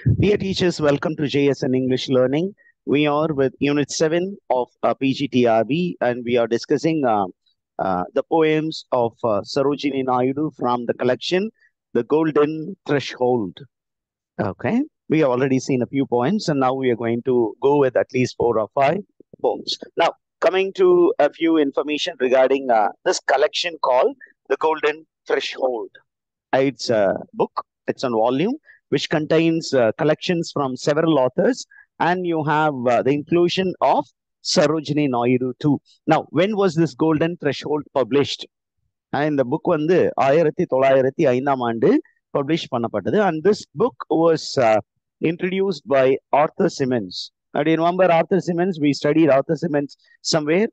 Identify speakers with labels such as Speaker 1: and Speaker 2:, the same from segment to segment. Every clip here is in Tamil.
Speaker 1: Dear teachers, welcome to JSN English Learning. We are with Unit 7 of uh, PGTRB and we are discussing uh, uh, the poems of uh, Sarojini Naidu from the collection The Golden Threshold. Okay, we have already seen a few poems and now we are going to go with at least four or five poems. Now, coming to a few information regarding uh, this collection called The Golden Threshold. It's a book, it's a volume which contains uh, collections from several authors, and you have uh, the inclusion of Sarojini Naidu too. Now, when was this Golden Threshold published? And இந்த புக் வந்து ஆயிரத்தி தொள்ளாயிரத்தி ஐந்தாம் ஆண்டு பப்ளிஷ் பண்ணப்பட்டது and this book was introduced by Arthur Symons Do you remember Arthur Simmons? We studied Arthur Simmons somewhere.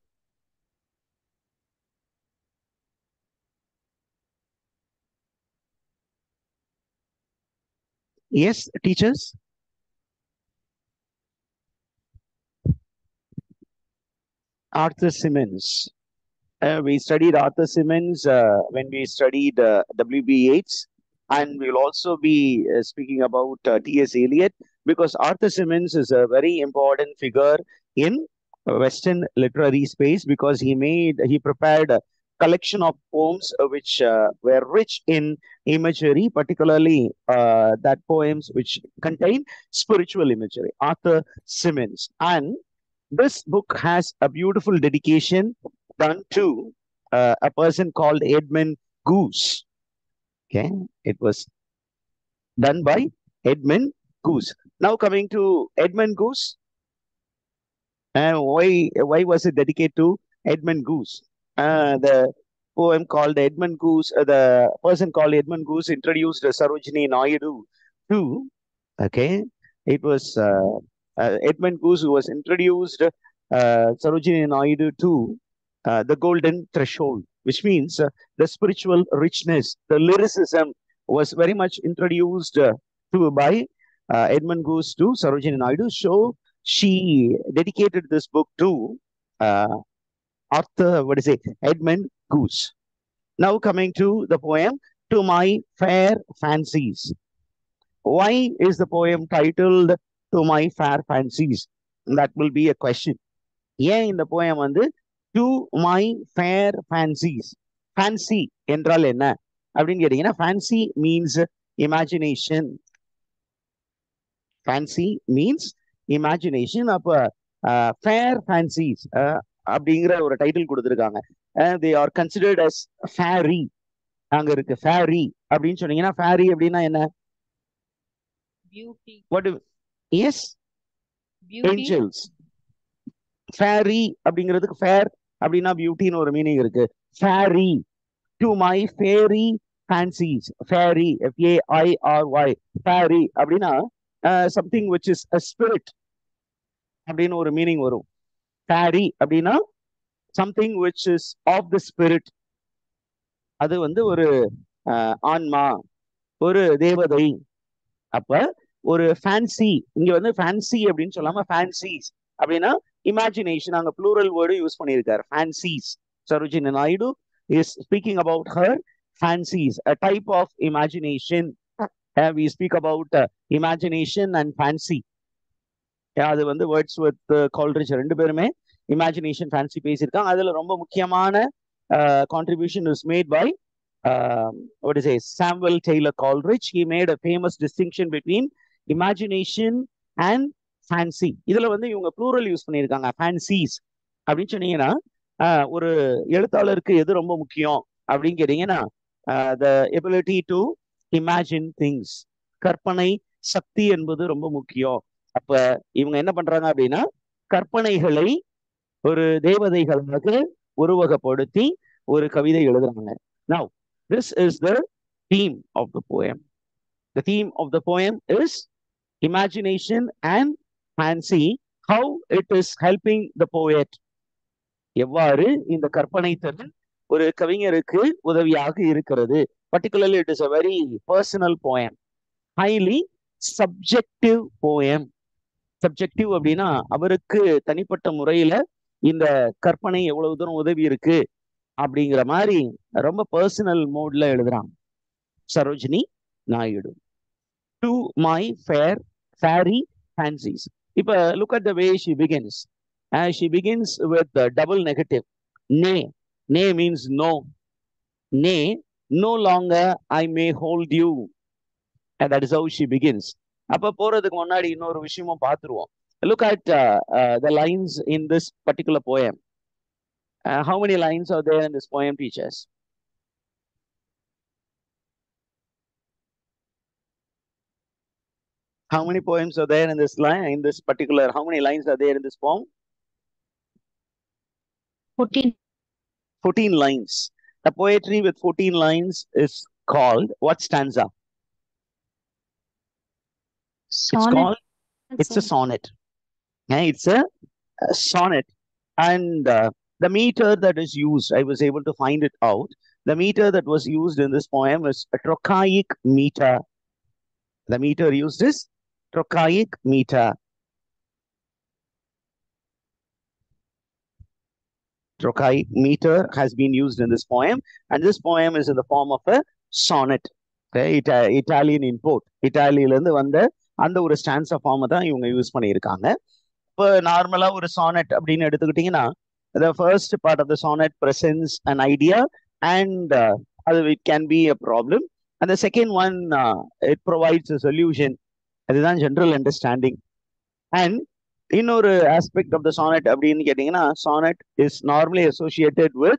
Speaker 1: Yes, teachers? Arthur Simmons. Uh, we studied Arthur Simmons uh, when we studied uh, W.B. Yeats, and we'll also be uh, speaking about uh, T.S. Eliot because Arthur Simmons is a very important figure in Western literary space because he made he prepared a collection of poems uh, which uh, were rich in imagery, particularly uh, that poems which contain spiritual imagery. Arthur Simmons, and this book has a beautiful dedication done to uh, a person called Edmund Goose. Okay, it was done by Edmund Goose. Now coming to Edmund Goose, and why why was it dedicated to Edmund Goose? Uh, the poem called Edmund Goose, uh, the person called Edmund Goose introduced Sarojini Naidu to. Okay, it was uh, uh, Edmund Goose who was introduced uh, Sarojini Naidu to uh, the golden threshold, which means uh, the spiritual richness, the lyricism was very much introduced uh, to by uh, Edmund Goose to Sarojini Naidu. So she dedicated this book to uh, Arthur, what is it, Edmund Goose. Now coming to the poem, To My Fair Fancies. Why is the poem titled To My Fair Fancies? That will be a question. ஏன் இந்த poem வந்து to my fair fancies fancy என்றால் என்ன அப்படின்னு கேட்டீங்கன்னா fancy means imagination fancy means imagination அப்போ ஃபேர் ஃபேன்சிஸ் அப்படிங்கிற ஒரு டைட்டில் கொடுத்துருக்காங்க they are considered as fairy அங்க இருக்கு ஃபேரி அப்படின்னு சொன்னீங்கன்னா ஃபேரி அப்படின்னா என்ன
Speaker 2: beauty,
Speaker 1: what is
Speaker 2: beauty,
Speaker 1: angels fairy அப்படிங்கிறதுக்கு ஃபேர் அப்படின்னா பியூட்டின்னு ஒரு மீனிங் இருக்கு fairy to my fairy fancies fairy FAIRY fairy அப்படின்னா something which is a spirit அப்படின்னு ஒரு மீனிங் வரும் ஃபேரி அப்படின்னா something which is of the spirit அது வந்து ஒரு அஹ், ஆன்மா ஒரு தேவதை அப்ப ஒரு ஃபேன்சி இங்க வந்து ஃபேன்சி அப்படின்னு சொல்லாம ஃபேன்சிஸ் அப்படின்னா இமேஜினேஷன் அங்க ப்ளூரல் வேர்டு யூஸ் பண்ணியிருக்காரு fancies Sarojini Naidu is speaking about her fancies a type of imagination we speak about imagination and fancy அது வந்து வேர்ட்ஸ் வித் கால்ரிச் ரெண்டு பேருமே இமேஜினேஷன் ஃபேன்சி பேசியிருக்காங்க அதுல ரொம்ப முக்கியமான contribution is made by what is it samuel taylor coleridge he made a famous distinction between imagination and fancy இதுல வந்து இவங்க ப்ளூரல் யூஸ் பண்ணியிருக்காங்க ஃபேன்சிஸ் அப்படின்னு சொன்னீங்கன்னா ஆஹ், ஒரு எழுத்தாளருக்கு எது ரொம்ப முக்கியம் அப்படின்னு கேட்டீங்கன்னா the ability to imagine things கற்பனை சக்தி என்பது ரொம்ப முக்கியம் அப்ப இவங்க என்ன பண்றாங்க அப்படின்னா கற்பனைகளை ஒரு தேவதைகளுக்கு உருவகப்படுத்தி ஒரு கவிதை எழுதுறாங்க Now, this is the theme of the poem. The theme of the poem is imagination and fancy, how it is helping the poet. எவ்வாறு இந்த கற்பனை திறன் ஒரு கவிஞருக்கு உதவியாக இருக்கிறது particularly it is a very personal poem highly subjective poem subjective அப்படின்னா அவருக்கு தனிப்பட்ட முறையில இந்த கற்பனை எவ்வளவு தூரம் உதவி இருக்கு அப்படிங்கிற மாதிரி ரொம்ப பர்சனல் மோட்ல எழுதுறாங்க Sarojini Naidu to my fair fairy fancies இப்ப look at the way she begins uh, she begins with the double negative nay nay means no nay no longer i may hold you and that is how she begins அப்ப போறதுக்கு முன்னாடி இன்னொரு விஷயமும் பார்த்துருவோம் look at uh, uh, the lines in this particular poem uh, how many lines are there in this poem teachers how many poems are there in this line in this particular how many lines are there in this poem
Speaker 2: 14
Speaker 1: 14 lines the poetry with 14 lines is called what stanza it's
Speaker 2: sonnet
Speaker 1: called it's a sonnet Okay, it's a, a sonnet and uh, the meter that is used i was able to find it out the meter that was used in this poem is a trochaic meter the meter used is trochaic meter trochaic meter has been used in this poem and this poem is in the form of a sonnet okay? Ita- italian import இட்டாலியில இருந்து வந்த அந்த ஒரு ஸ்டான்ஸா ஃபார்ம் தான் இவங்க யூஸ் பண்ணியிருக்காங்க இப்போ நார்மலா ஒரு சானட் அப்படின்னு எடுத்துக்கிட்டீங்கன்னா the first part of the sonnet presents an idea and uh, அது it can be a problem and the second one uh, it provides a solution அதுதான் ஜென்ரல் அண்டர்ஸ்டாண்டிங் அண்ட் இன்னொரு ஆஸ்பெக்ட் ஆஃப் த சானட் அப்படின்னு கேட்டிங்கன்னா sonnet is normally associated with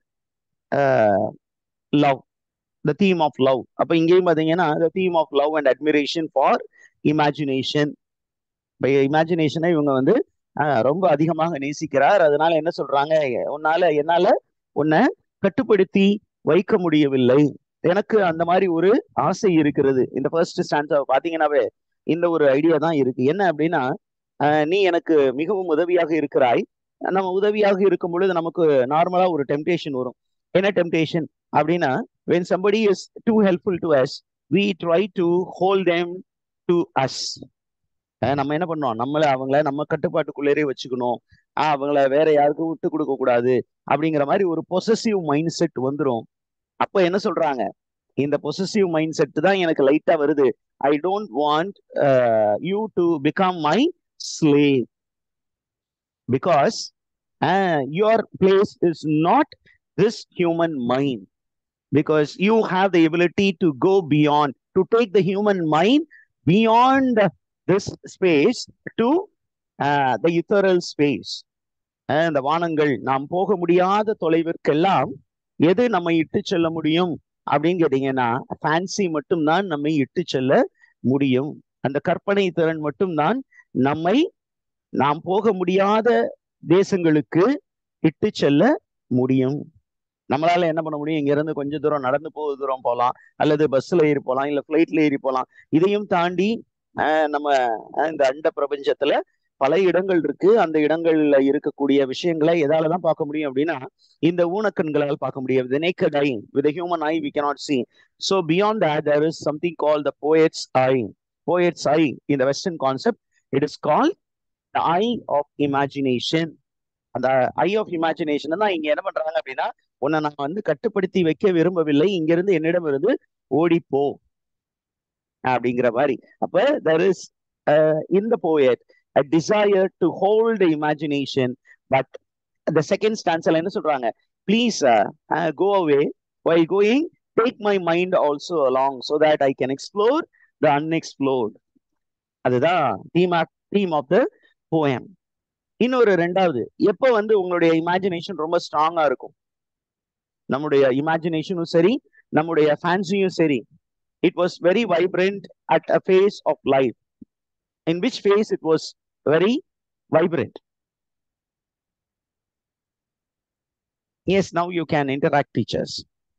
Speaker 1: love the theme of love அப்போ இங்கேயும் பார்த்தீங்கன்னா the theme of love and admiration for imagination இப்போ இமேஜினேஷனை இவங்க வந்து ஆஹ், ரொம்ப அதிகமாக நேசிக்கிறார் அதனால என்ன சொல்றாங்க உன்னால என்னால உன்னை கட்டுப்படுத்தி வைக்க முடியவில்லை எனக்கு அந்த மாதிரி ஒரு ஆசை இருக்கிறது இந்த ஃபர்ஸ்ட் ஸ்டாண்ட்ஸை பார்த்தீங்கன்னாவே இந்த ஒரு ஐடியா தான் இருக்கு என்ன அப்படின்னா ஆஹ், நீ எனக்கு மிகவும் உதவியாக இருக்கிறாய் நம்ம உதவியாக இருக்கும் பொழுது நமக்கு நார்மலா ஒரு டெம்டேஷன் வரும் என்ன டெம்டேஷன் அப்படின்னா when somebody is too helpful to us we try to hold them to us அஹ் நம்ம என்ன பண்ணோம் நம்மள அவங்கள நம்ம கட்டுப்பாட்டுக்குள்ளேயே வச்சுக்கணும் ஆஹ் அவங்கள வேற யாருக்கும் விட்டு கொடுக்க கூடாது அப்படிங்கிற மாதிரி ஒரு பொசசிவ் மைண்ட் செட் வந்துரும் அப்ப என்ன சொல்றாங்க இந்த பொசசிவ் மைண்ட் செட் தான் எனக்கு லைட்டா வருது I don't want you to become my slave because your place is not this human mind because you have the ability to go beyond, to take the human mind beyond this space to uh, the ethereal space. அஹ் இந்த வானங்கள் நாம் போக முடியாத தொலைவிற்கெல்லாம் எது நம்மை இட்டு செல்ல முடியும் அப்படின்னு கேட்டீங்கன்னா ஃபேன்சி மட்டும்தான் நம்மை இட்டு செல்ல முடியும் அந்த கற்பனை திறன் மட்டும்தான் நம்மை நாம் போக முடியாத தேசங்களுக்கு இட்டு செல்ல முடியும் நம்மளால என்ன பண்ண முடியும் இங்க இருந்து கொஞ்ச தூரம் நடந்து போக தூரம் போகலாம் அல்லது பஸ்ல ஏறி போகலாம் இல்ல ஃபிளைட்ல ஏறி போகலாம் இதையும் தாண்டி ஆஹ் நம்ம ஆஹ் இந்த அண்ட பிரபஞ்சத்துல பல இடங்கள் இருக்கு அந்த இடங்கள்ல இருக்கக்கூடிய விஷயங்களை எதாலதான் பார்க்க முடியும் அப்படின்னா இந்த ஊனக்கண்களால் பார்க்க முடியும் the naked eye with a human eye we cannot see so beyond that there is something called the poet's eye poet's eye in the western concept it is called the eye of imagination அந்த ஐ ஆஃப் இமேஜினேஷன் தான் இங்க என்ன பண்றாங்க அப்படின்னா உன்னை நான் வந்து கட்டுப்படுத்தி வைக்க விரும்பவில்லை இங்க இருந்து என்னிடம் இருந்து ஓடிப்போ அப்படிங்கிற மாதிரி அப்ப there is uh, in the poet a desire to hold the imagination but the second stanza என்ன சொல்றாங்க please uh, uh, go away while going take my mind also along so that I can explore the unexplored அதுதான் theme of theme of the poem இன்னொரு ரெண்டாவது எப்ப வந்து உங்களுடைய இமேஜினேஷன் ரொம்ப ஸ்ட்ராங்கா இருக்கும் நம்முடைய இமேஜினேஷனும் சரி நம்முடைய ஃபேன்சியும் சரி it was very vibrant at a phase of life in which phase it was very vibrant yes now you can interact teachers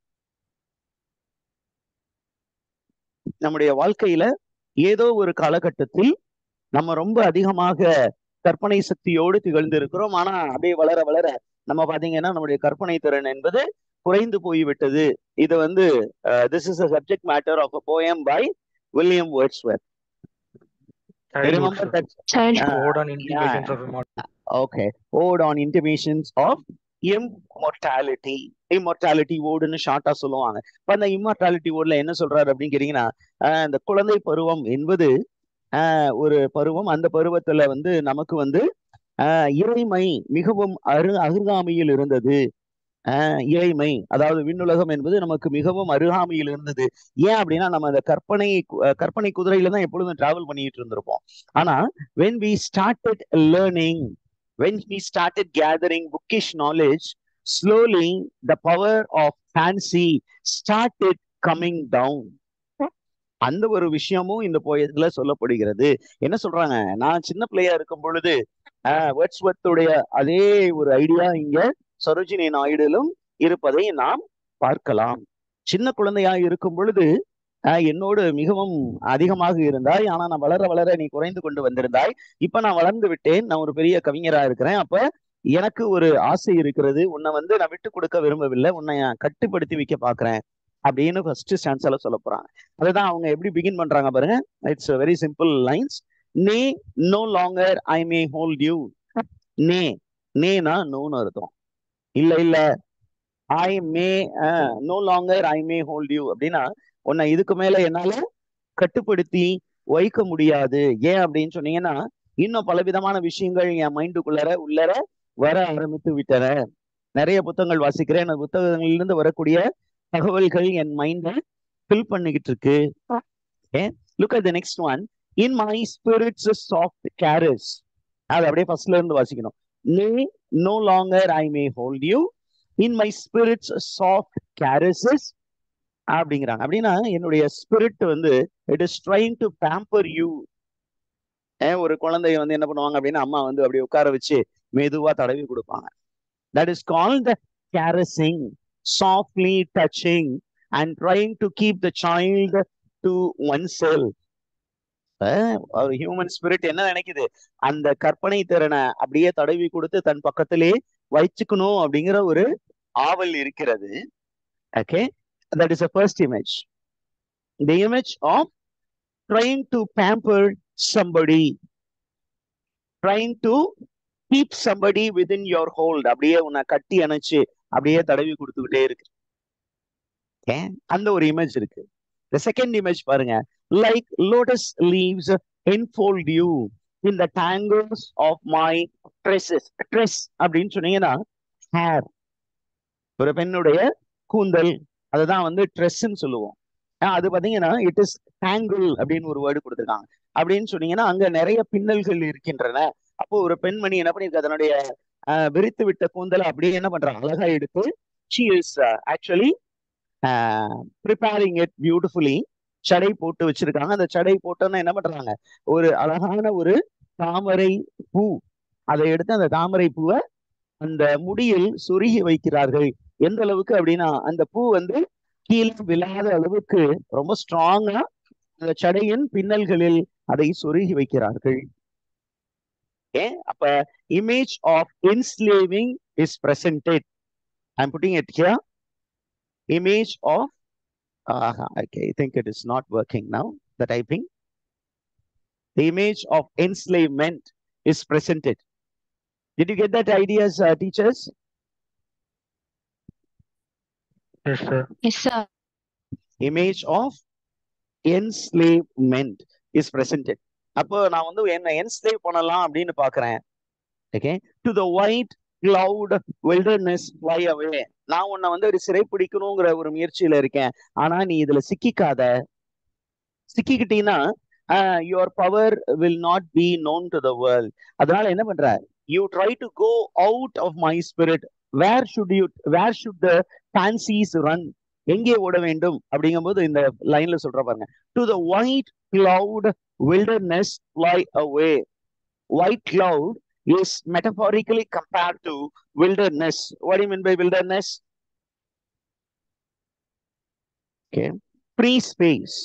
Speaker 1: நம்முடைய வாழ்க்கையில ஏதோ ஒரு காலகட்டத்தில் நம்ம ரொம்ப அதிகமாக கற்பனை சக்தியோடு திகழ்ந்து இருக்கிறோம் ஆனா அப்படியே வளர வளர நம்ம பாத்தீங்கன்னா நம்முடைய கற்பனை திறன் என்பது குறைந்து போய்விட்டது இது வந்து this is a subject matter of a poem by William Wordsworth
Speaker 3: Childhood,
Speaker 1: remember
Speaker 3: sir.
Speaker 1: That
Speaker 2: childhood
Speaker 3: Ode on intimations of immortality.
Speaker 1: Okay ode on intimations of immortality immortality ஓடுன்னு ஷார்ட்டா சொல்லுவாங்க இப்ப அந்த இம்மொர்டாலிட்டி ஓட்ல என்ன சொல்றாரு அப்படின்னு கேட்டீங்கன்னா அஹ் இந்த குழந்தை பருவம் என்பது ஆஹ் ஒரு பருவம் அந்த பருவத்துல வந்து நமக்கு வந்து ஆஹ் இறைமை மிகவும் அரு அருகாமையில் இருந்தது ஆஹ் இறைமை அதாவது விண்ணுலகம் என்பது நமக்கு மிகவும் அருகாமையில் இருந்தது ஏன் அப்படின்னா நம்ம அந்த கற்பனை கு- அஹ் கற்பனை குதிரையில தான் எப்பொழுதும் டிராவல் பண்ணிட்டு இருந்திருப்போம் ஆனா when we started learning when we started gathering bookish knowledge slowly the power of fancy started coming down அந்த ஒரு விஷயமும் இந்த போயத்துல சொல்லப்படுகிறது என்ன சொல்றாங்க நான் சின்ன பிள்ளையா இருக்கும் பொழுது வேர்ட்ஸ்வர்த்துடைய அதே ஒரு ஐடியா இங்க சரோஜினி நாயுடிலும் இருப்பதை நாம் பார்க்கலாம் சின்ன குழந்தையா இருக்கும் பொழுது ஆஹ் என்னோடு மிகவும் அதிகமாக இருந்தாய் ஆனா நான் வளர வளர நீ குறைந்து கொண்டு வந்திருந்தாய் இப்ப நான் வளர்ந்து விட்டேன் நான் ஒரு பெரிய கவிஞரா இருக்கிறேன் அப்ப எனக்கு ஒரு ஆசை இருக்கிறது உன்னை வந்து நான் விட்டு கொடுக்க விரும்பவில்லை உன்னை நான் கட்டுப்படுத்தி வைக்க பாக்குறேன் அப்படின்னு ஃபர்ஸ்ட் ஸ்டான்ஸ்ல சொல்ல போறாங்க அதுதான் அவங்க எப்படி பிகின் பண்றாங்க பாருங்க it's very simple lines nay no longer I may hold you nay நேனா நோன்னு அர்த்தம் இல்ல இல்ல I may no longer I may hold you அப்படின்னா உன்னை இதுக்கு மேல என்னால கட்டுப்படுத்தி வைக்க முடியாது ஏன் அப்படின்னு சொன்னீங்கன்னா இன்னும் பலவிதமான விஷயங்கள் என் மைண்டுக்குள்ளர உள்ளர வர ஆரம்பித்து விட்டன நிறைய புத்தகங்கள் வாசிக்கிறேன் அந்த புத்தகங்களிலிருந்து வரக்கூடிய தகவல்கள் என் மைண்ட ஃபில் பண்ணிக்கிட்டு இருக்கு look at the next one in my spirit's soft caress அது அப்படியே ஃபர்ஸ்ட்ல இருந்து வாசிக்கணும் nay no longer I may hold you in my spirit's soft caresses அப்படிங்கிறாங்க அப்படின்னா என்னுடைய ஸ்பிரிட் வந்து it is trying to pamper you ஒரு குழந்தைய வந்து என்ன பண்ணுவாங்க அப்படின்னா அம்மா வந்து அப்படியே உட்கார வச்சு மெதுவா தடவி கொடுப்பாங்க that is called caressing softly touching and trying to keep the child to oneself ஒரு ஹியூமன் ஸ்பிரிட் என்ன நினைக்குது அந்த கற்பனை திறனை அப்படியே தடவி கொடுத்து தன் பக்கத்திலே வச்சுக்கணும் அப்படிங்கிற ஒரு ஆவல் இருக்கிறது okay that is a first image the image of trying to pamper somebody trying to keep somebody within your hold அப்படியே உன்னை கட்டி அணைச்சு அப்படியே தடவி கொடுத்துக்கிட்டே இருக்கு Okay? அந்த ஒரு இமேஜ் இருக்கு த செகண்ட் இமேஜ் பாருங்க like lotus leaves enfold you in the tangles of my tresses tress அப்படின்னு சொன்னீங்கன்னா ஹேர் ஒரு பெண்ணுடைய கூந்தல் அதுதான் வந்து ட்ரெஸ்ன்னு சொல்லுவோம் ஆஹ் அது பாத்தீங்கன்னா இட் இஸ் டேங்கிள் அப்படின்னு ஒரு வேர்டு கொடுத்துருக்காங்க அப்படின்னு சொன்னீங்கன்னா அங்க நிறைய பின்னல்கள் இருக்கின்றன அப்போ ஒரு பெண்மணி என்ன பண்ணிருக்கா தன்னுடைய ஆஹ் விரித்து விட்ட கூந்தலை அப்படியே என்ன பண்றாங்க அழகா எடுத்து she is actually preparing it beautifully சடை போட்டு வச்சிருக்காங்க அந்த சடை போட்டோன்னா என்ன பண்றாங்க ஒரு அழகான ஒரு தாமரை பூ அதை எடுத்து அந்த தாமரை பூவை அந்த முடியில் சொருகி வைக்கிறார்கள் எந்த அளவுக்கு அப்படின்னா அந்த பூ வந்து கீழே விழாத அளவுக்கு ரொம்ப ஸ்ட்ராங்கா அந்த சடையின் பின்னல்களில் அதை சொருகி வைக்கிறார்கள் ஏ அப்ப image of enslaving is presented I'm putting it here image of uh, okay i think it is not working now the typing the image of enslavement is presented did you get that ideas uh, teachers
Speaker 3: Yes, sir.
Speaker 2: Yes, sir.
Speaker 1: image of enslavement is presented அப்போ நான் வந்து என்ன என்ஸ்லேவ் பண்ணலாம் அப்படின்னு பாக்குறேன் okay to the white cloud wilderness fly away நான் உன்னை வந்து ஒரு சிறை பிடிக்கணுங்கிற ஒரு முயற்சியில இருக்கேன் ஆனா நீ இதுல சிக்கிக்காத சிக்கிக்கிட்டீங்கன்னா your power will not be known to the world அதனால என்ன பண்ற you try to go out of my spirit where should you where should the fancies run எங்கே ஓட வேண்டும் அப்படிங்கும்போது இந்த லைன்ல சொல்ற பாருங்க to the white cloud wilderness fly away white cloud is metaphorically compared to wilderness what do you mean by wilderness okay free space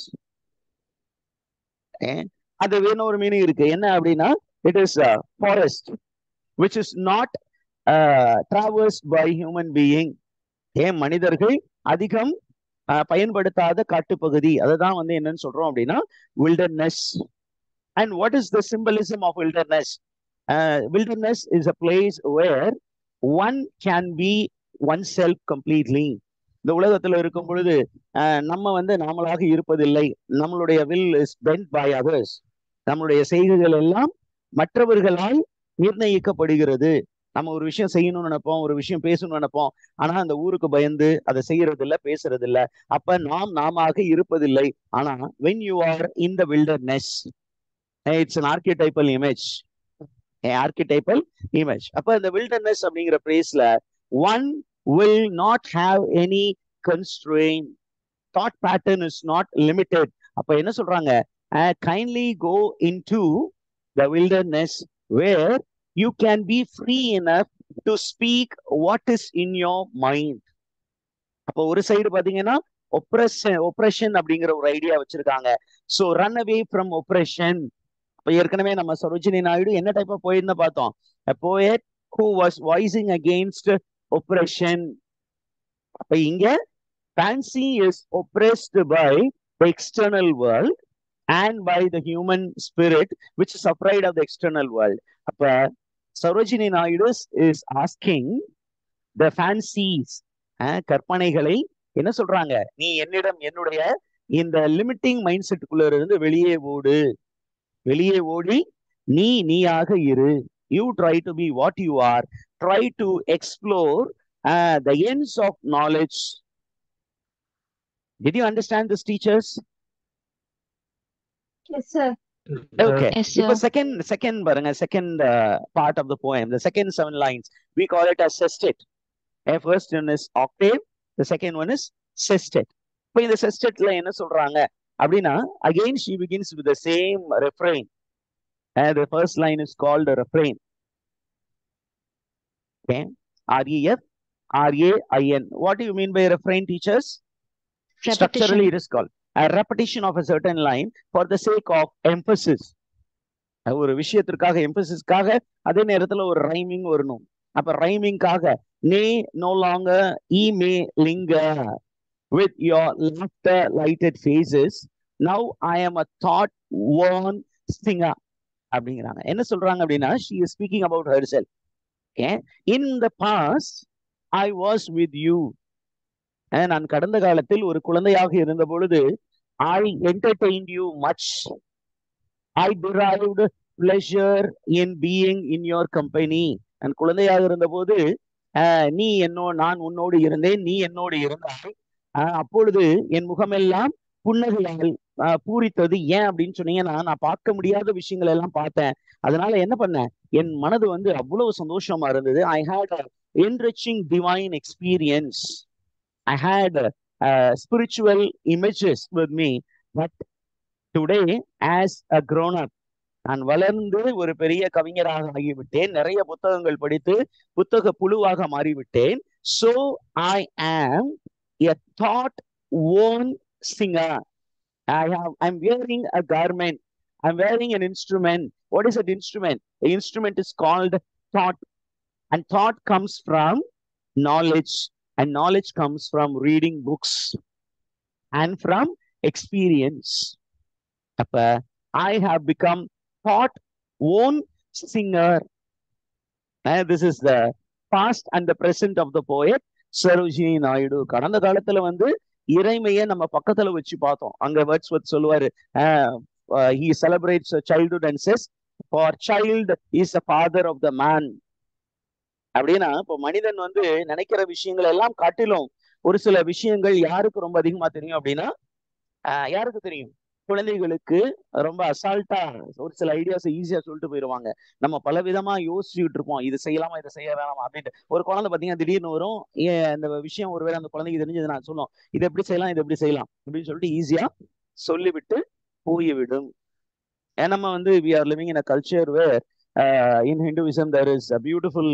Speaker 1: okay அது வேணும் ஒரு மீனிங் இருக்கு என்ன அப்படின்னா it is forest which is not traversed by human being ஏன் மனிதர்கள் அதிகம் பயன்படுத்தாத காட்டுப்பகுதி அதுதான் வந்து என்னன்னு சொல்றோம் அப்படின்னா wilderness and what is the symbolism of wilderness wilderness is a place where one can be oneself completely இந்த உலகத்துல இருக்கும் பொழுது நம்ம வந்து நாமளாக இருப்பதில்லை நம்மளுடைய will is bent by others நம்முடைய செய்கைகள் எல்லாம் மற்றவர்களால் நிர்ணயிக்கப்படுகிறது நம்ம ஒரு விஷயம் செய்யணும்னு நினைப்போம் ஒரு விஷயம் பேசணும்னு நினைப்போம் ஆனா அந்த ஊருக்கு பயந்து அதை செய்யறது இல்ல பேசுறது இல்ல அப்ப நாம் நாமாக இருப்பதில்லை ஆனா when you are in the wilderness it's an archetypal image archetypal image அப்ப இந்த வில்டர்னஸ் அப்படிங்கிற பிளேஸ்ல one will not have any constrain thought pattern is not limited அப்ப என்ன சொல்றாங்க kindly go into the wilderness where you can be free enough to speak what is in your mind அப்போ ஒரு சைடு பாத்தீங்கன்னா ஒப்ரஷன் ஒப்ரஷன் அப்படிங்கிற ஒரு ஐடியா வச்சிருக்காங்க so run away from oppression அப்ப ஏற்கனவே நம்ம சரோஜினி நாயுடு என்ன டைப் ஆஃப் போயிருந்து பார்த்தோம் poet who was voicing against oppression அப்ப இங்க fancy is oppressed by the external world and by the human spirit which is upright of the external world அப்ப Sarojini Naidu is asking the fancies கற்பனைகளை என்ன சொல்றாங்க நீ என்னிடம் என்னுடைய இந்த லிமிட்டிங் மைண்ட் செட்டுக்குள்ள இருந்து வெளியே ஓடு வெளியே ஓடி நீ நீயாக இரு you try to be what you are try to explore the ends of knowledge did you understand this teachers
Speaker 2: Yes, sir.
Speaker 1: Okay
Speaker 4: Yes,
Speaker 1: இப்போ
Speaker 4: sir.
Speaker 1: செகண்ட் செகண்ட் பாருங்க second part of the poem the second seven lines we call it as sestet first one is octave the second one is sestet இப்போ இந்த செஸ்டெட்ல என்ன சொல்றாங்க அப்படின்னா again she begins with the same refrain the first line is called refrain okay R E F R A I N what you mean by refrain teachers structurally it is called a repetition of a certain line for the sake of emphasis uh ஒரு விஷயத்திற்காக எம்பசிஸ்க்காக அதே நேரத்துல ஒரு ரைமிங் வரணும் அப்ப ரைமிங்காக நே no longer ye may linger with your laughter lighted faces now I am a thought worn singer அப்படிங்கிறாங்க என்ன சொல்றாங்க அப்படின்னா she is speaking about herself okay in the past i was with you அஹ் நான் கடந்த காலத்தில் ஒரு குழந்தையாக இருந்த பொழுது ஐ entertained you much I derived pleasure in being in your company நான் குழந்தையாக இருந்தபோது அஹ், நீ என்னோ நான் உன்னோடு இருந்தேன் நீ என்னோடு இருந்தாய் அஹ், அப்பொழுது என் முகமெல்லாம் புன்னகையால் அஹ், பூரித்தது ஏன் அப்படின்னு சொன்னீங்கன்னா நான் பார்க்க முடியாத விஷயங்கள் எல்லாம் பார்த்தேன் அதனால என்ன பண்ணேன் என் மனது வந்து அவ்வளவு சந்தோஷமா இருந்தது I had enriching divine experience I had uh, spiritual images with me, but today, as a grown up, நான் வளர்ந்து ஒரு பெரிய கவிஞராக ஆகிவிட்டேன் நிறைய புத்தகங்கள் படித்து புத்தக புழுவாக மாறிவிட்டேன் so I am a thought worn singer I have I'm wearing a garment I'm wearing an instrument what is that instrument the instrument is called thought and thought comes from knowledge and knowledge comes from reading books and from experience அப்ப I have become thought own singer Uh, this is the past and the present of the poet Sarojini Naidu கடந்த காலத்துல வந்து இறைமையை நம்ம பக்கத்துல வச்சு பார்த்தோம் அங்க வேர்ட்ஸ் வத் சொல்லுவாரு he celebrates childhood and says for child is a father of the man அப்படின்னா இப்போ மனிதன் வந்து நினைக்கிற விஷயங்கள் எல்லாம் காட்டிலும் ஒரு சில விஷயங்கள் யாருக்கு ரொம்ப அதிகமா தெரியும் அப்படின்னா ஆஹ் யாருக்கு தெரியும் குழந்தைகளுக்கு ரொம்ப அசால்ட்டா ஒரு சில ஐடியாஸ் ஈஸியா சொல்லிட்டு போயிடுவாங்க நம்ம பல விதமா யோசிச்சுட்டு இருப்போம் இது செய்யலாமா இதை செய்ய வேணாமா அப்படின்ட்டு ஒரு குழந்தை பாத்தீங்கன்னா திடீர்னு வரும் ஏன் இந்த விஷயம் ஒருவேளை அந்த குழந்தைக்கு தெரிஞ்சது நான் சொல்லும் இது எப்படி செய்யலாம் இது எப்படி செய்யலாம் அப்படின்னு சொல்லிட்டு ஈஸியா சொல்லிவிட்டு போய்விடும் ஏன் நம்ம வந்து we are living in a culture where in Hinduism there is a beautiful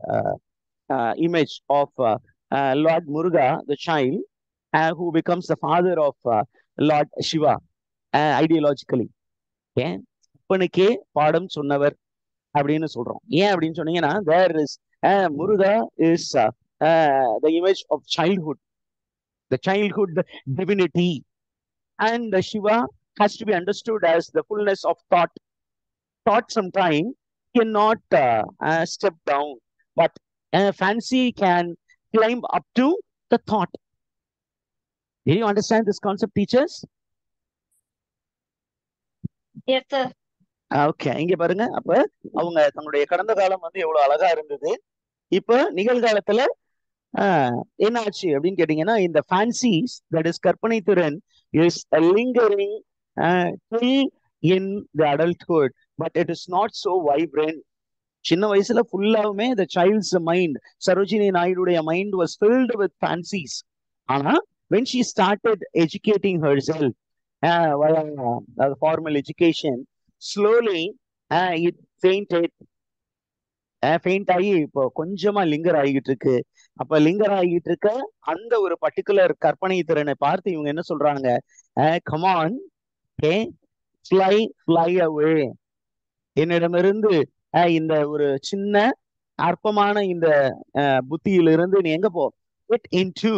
Speaker 1: image of uh, uh, Lord Muruga, the child, uh, who becomes the father of uh, Lord Shiva, uh, ideologically. Okay? அப்பனுக்கே பாடம் சொன்னவர் அப்படின்னு சொல்றோம் ஏன் அப்படின்னு சொன்னீங்கன்னா there is Muruga is the image of childhood the childhood divinity and the Shiva has to be understood as the fullness of thought thought sometime cannot uh, uh, step down but uh, fancy can climb up to the thought. Did you understand this concept, teachers?
Speaker 2: Yes, sir.
Speaker 1: Okay இங்க பாருங்க அப்ப அவங்க தங்களுடைய கடந்த காலம் வந்து எவ்வளவு அழகா இருந்தது இப்ப நிகழ்காலத்துல ஆஹ் என்ன ஆச்சு அப்படின்னு கேட்டீங்கன்னா இந்த ஃபேன்சிஸ் தட் இஸ் கற்பனை திறன் is lingering in the adulthood but it is not so vibrant சின்ன வயசுல ஃபுல்லாவுமே த சைல்ட்ஸ் மைண்ட் சரோஜினி நாயுடைய mind was filled with fancies ஆனா when she started educating herself uh, via uh, formal education slowly uh, it fainted faint ஆகி இப்போ கொஞ்சமா லிங்கர் ஆகிட்டு இருக்கு அப்ப லிங்கர் ஆகிட்டு இருக்க அந்த ஒரு பர்டிகுலர் கற்பனை திறனை பார்த்து இவங்க என்ன சொல்றாங்க கமான் ஏ ஃப்ளை ஃப்ளை அவே என்னிடமிருந்து இந்த ஒரு சின்ன அற்பமான இந்த புத்தியிலிருந்து நீ எங்க போ get into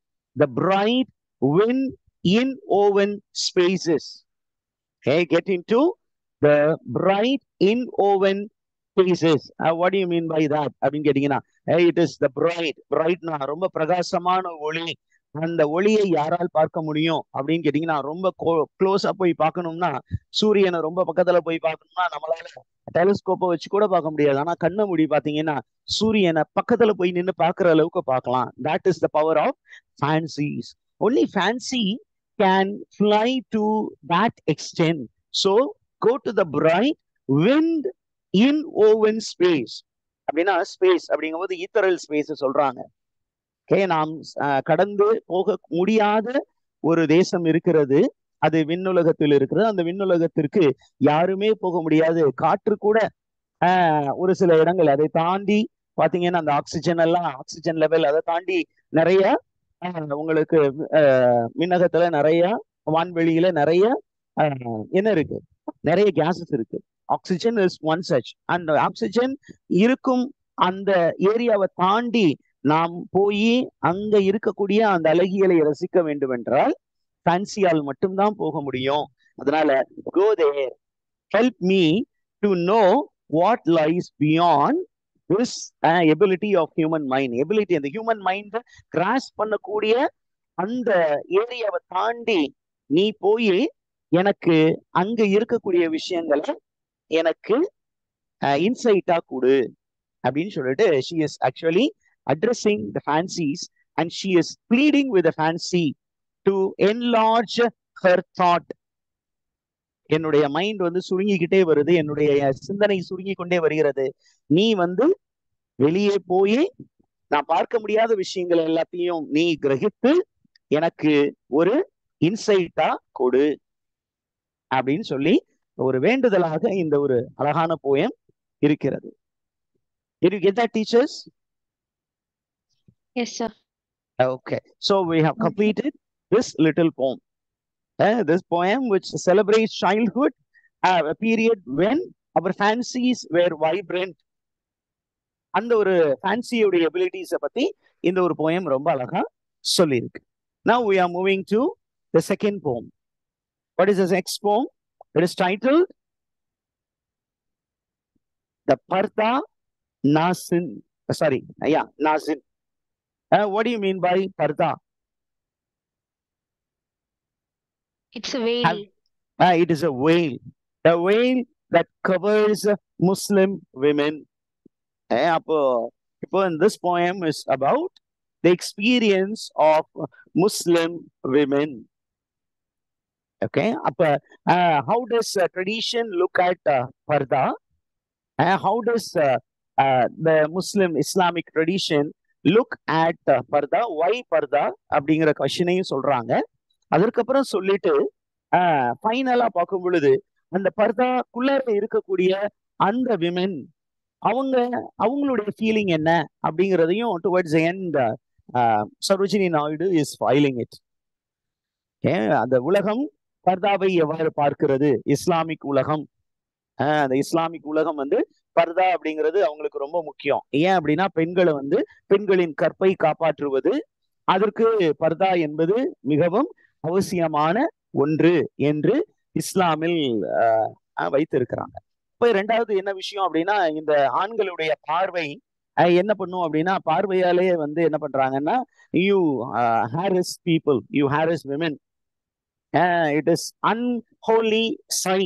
Speaker 1: the bright wind in open spaces Okay, get into the bright in oven spaces. Uh, what do you mean by that? அப்படின்னு கேட்டீங்கன்னா it is the bright brightனா ரொம்ப பிரகாசமான ஒளி அந்த ஒளியை யாரால் பார்க்க முடியும் அப்படின்னு கேட்டீங்கன்னா ரொம்ப க்ளோஸா போய் பார்க்கணும்னா சூரியனை ரொம்ப பக்கத்துல போய் பார்க்கணும்னா நம்மளால டெலிஸ்கோப்பை வச்சு கூட பார்க்க முடியாது ஆனா கண்ணை மூடி பாத்தீங்கன்னா சூரியனை பக்கத்துல போய் நின்று பார்க்குற அளவுக்கு பார்க்கலாம் that is the power of fancies only fancy can fly to that extent so go to the bright wind in open space அப்படின்னா ஸ்பேஸ் அப்படிங்கும்போது ஈத்தரல் ஸ்பேஸ் சொல்றாங்க ஓகே நாம் கடந்து போக முடியாத ஒரு தேசம் இருக்கிறது அது விண்ணுலகத்தில் இருக்கிறது அந்த விண்ணுலகத்திற்கு யாருமே போக முடியாது காற்று கூட ஆஹ் ஒரு சில இடங்கள் அதை தாண்டி பாத்தீங்கன்னா அந்த ஆக்சிஜன் எல்லாம் ஆக்சிஜன் லெவல் அதை தாண்டி நிறைய உங்களுக்கு மின்னகத்துல நிறைய வான்வெளியில நிறைய என்ன இருக்கு நிறைய கேசஸ் இருக்கு ஆக்சிஜன் இஸ் ஒன் சச் அந்த ஆக்சிஜன் இருக்கும் அந்த ஏரியாவை தாண்டி நாம் போய் அங்க இருக்கக்கூடிய அந்த அழகியலை ரசிக்க வேண்டும் என்றால் ஃபேன்சியால் மட்டும்தான் போக முடியும் அதனால go there help me to know what lies beyond this ability of human mind ability அந்த ஹியூமன் மைண்ட் கிராஸ் பண்ணக்கூடிய அந்த ஏரியாவை தாண்டி நீ போய் எனக்கு அங்க இருக்கக்கூடிய விஷயங்களை எனக்கு இன்சைட்டா கொடு அப்படின்னு சொல்லிட்டு she is actually addressing the fancies and she is pleading with the fancy to enlarge her thought என்னுடைய மைண்ட் வந்து சுருங்கிக்கிட்டே வருது என்னுடைய சிந்தனை சுருங்கி கொண்டே வருகிறது நீ வந்து வெளியே போய் நான் பார்க்க முடியாத விஷயங்கள் எல்லாத்தையும் நீ கிரகித்து எனக்கு ஒரு இன்சைட்டா கொடு அப்படின்னு சொல்லி ஒரு வேண்டுதலாக இந்த ஒரு அழகான போயம் இருக்கிறது Did you get that, teachers?
Speaker 2: Yes, sir.
Speaker 1: Okay, so we have completed this little poem. Uh, this poem, which celebrates childhood, uh, a period when our fancies were vibrant. அந்த ஒரு ஃபேன்சியோடைய எபிலிட்டிஸை பத்தி இந்த ஒரு போயம் ரொம்ப அழகா சொல்லியிருக்கு Now we are moving to the second poem. What is the next poem? It is titled The Parda Nasin. Sorry, yeah, Nazin. Uh, what do you mean by parda?
Speaker 2: It's a veil.
Speaker 1: Uh, it is a veil, a veil that covers Muslim women. Eh, அப்போ இப்போ this poem is about the experience of Muslim women. Okay, அப்ப uh, how does uh, tradition look at uh, parda? Uh, how does uh, uh, the Muslim Islamic tradition look at purdah why purdah அப்படிங்கிற கொஷனையும் சொல்றாங்க அதற்கப்புறம் சொல்லிட்டு ஃபைனலா பார்க்கும் பொழுது அந்த பர்தாக்குள்ளார இருக்கக்கூடிய அந்த விமென் அவங்க அவங்களுடைய ஃபீலிங் என்ன அப்படிங்கிறதையும் towards end Sarojini Naidu is filing it அந்த உலகம் பர்தாவை எவ்வாறு பார்க்கிறது இஸ்லாமிக் உலகம் அந்த இஸ்லாமிக் உலகம் வந்து பர்தா அப்படிங்கிறது அவங்களுக்கு ரொம்ப முக்கியம் ஏன் அப்படின்னா பெண்களை வந்து பெண்களின் கற்பை காப்பாற்றுவது அதற்கு பர்தா என்பது மிகவும் அவசியமான ஒன்று என்று இஸ்லாமில் வைத்திருக்கிறாங்க இப்ப ரெண்டாவது என்ன விஷயம் அப்படின்னா இந்த ஆண்களுடைய பார்வை என்ன பண்ணும் அப்படின்னா பார்வையாலே வந்து என்ன பண்றாங்கன்னா you harass people you harass women it is unholy sight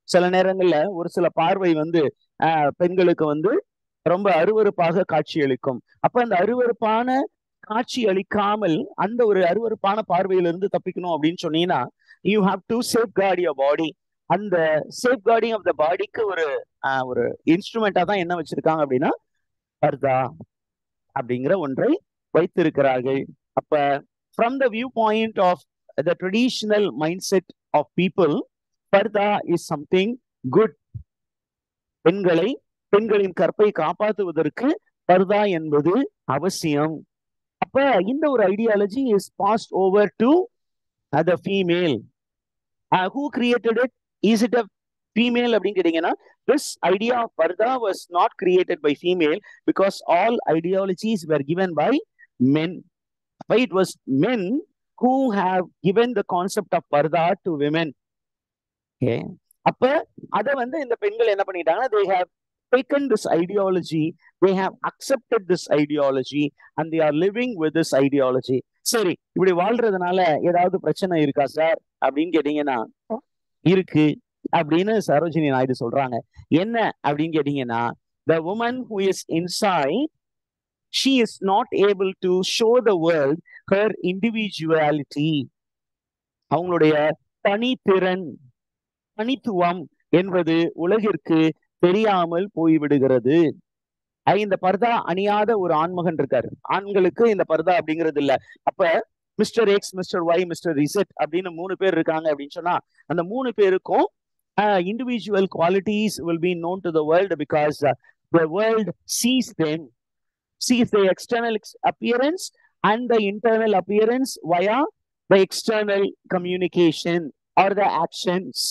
Speaker 1: சில நேரங்கள்ல ஒரு சில பார்வை வந்து ஆஹ் பெண்களுக்கு வந்து ரொம்ப அருவருப்பாக காட்சி அளிக்கும் அப்ப அந்த அருவருப்பான காட்சி அளிக்காமல் அந்த ஒரு அருவருப்பான பார்வையிலிருந்து தப்பிக்கணும் அப்படின்னு சொன்னீங்கன்னா you have to safeguard your body அந்த சேஃப் கார்டிங் ஆஃப் த பாடிக்கு ஒரு ஆஹ் ஒரு இன்ஸ்ட்ருமெண்டா தான் என்ன வச்சிருக்காங்க அப்படின்னா பர்தா அப்படிங்கிற ஒன்றை வைத்திருக்கிறார்கள் அப்ப from the view point of the traditional mind set of people purdah is something good பெண்களை பெண்களின் கற்பை காப்பாற்றுவதற்கு பர்தா என்பது அவசியம் அப்ப இந்த ஒரு ideology is passed over to the female who created it is it a female அப்படின்னு கேட்டீங்கன்னா this idea of parda was not created by female because all ideologies were given by men but it was men who have given the concept of parda to women okay அப்ப அத வந்து இந்த பெண்கள் என்ன பண்ணிட்டாங்கன்னா they have taken this ideology they have accepted this ideology and they are living with this ideology சரி இப்படி வாழ்றதுனால ஏதாவது பிரச்சனை இருக்கா சார் அப்படின்னு கேட்டீங்கன்னா இருக்கு அப்படின்னு சரோஜினி நாயுடு சொல்றாங்க என்ன அப்படின்னு கேட்டீங்கன்னா the woman who is inside she is not able to show the world her individuality அவங்களுடைய தனித்திறன் தனித்துவம் என்பது உலகிற்கு தெரியாமல் போய்விடுகிறது அஹ் இந்த பர்தா அணியாத ஒரு ஆண்மகன் இருக்காரு ஆண்களுக்கு இந்த பர்தா அப்படிங்கிறது இல்ல அப்ப mister X mister Y mister reset அப்படின்னு மூணு பேர் இருக்காங்க அப்படின்னு சொன்னா அந்த மூணு பேருக்கும் individual qualities will be known to the world because the world sees them sees the external appearance and the internal appearance via the external communication or the actions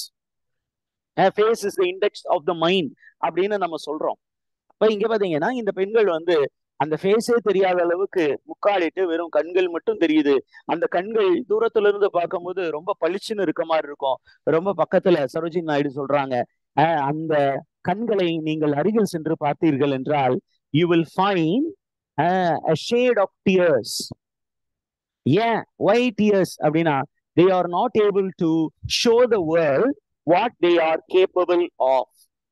Speaker 1: face is the index of the mind அப்படின்னு நம்ம சொல்றோம் அப்ப இங்க பாத்தீங்கன்னா இந்த பெண்கள் வந்து அந்த ஃபேஸே தெரியாத அளவுக்கு முக்காலிட்டு வெறும் கண்கள் மட்டும் தெரியுது அந்த கண்கள் தூரத்துல இருந்து பார்க்கும்போது ரொம்ப பளிச்சுன்னு இருக்க மாதிரி இருக்கும் ரொம்ப பக்கத்துல சரோஜினி நாயுடு சொல்றாங்க அஹ் அந்த கண்களை நீங்கள் அருகில் சென்று பார்த்தீர்கள் என்றால் you will find a shade of tears ஏன் ஒய் tears அப்படின்னா they are not able to show the world what they are capable of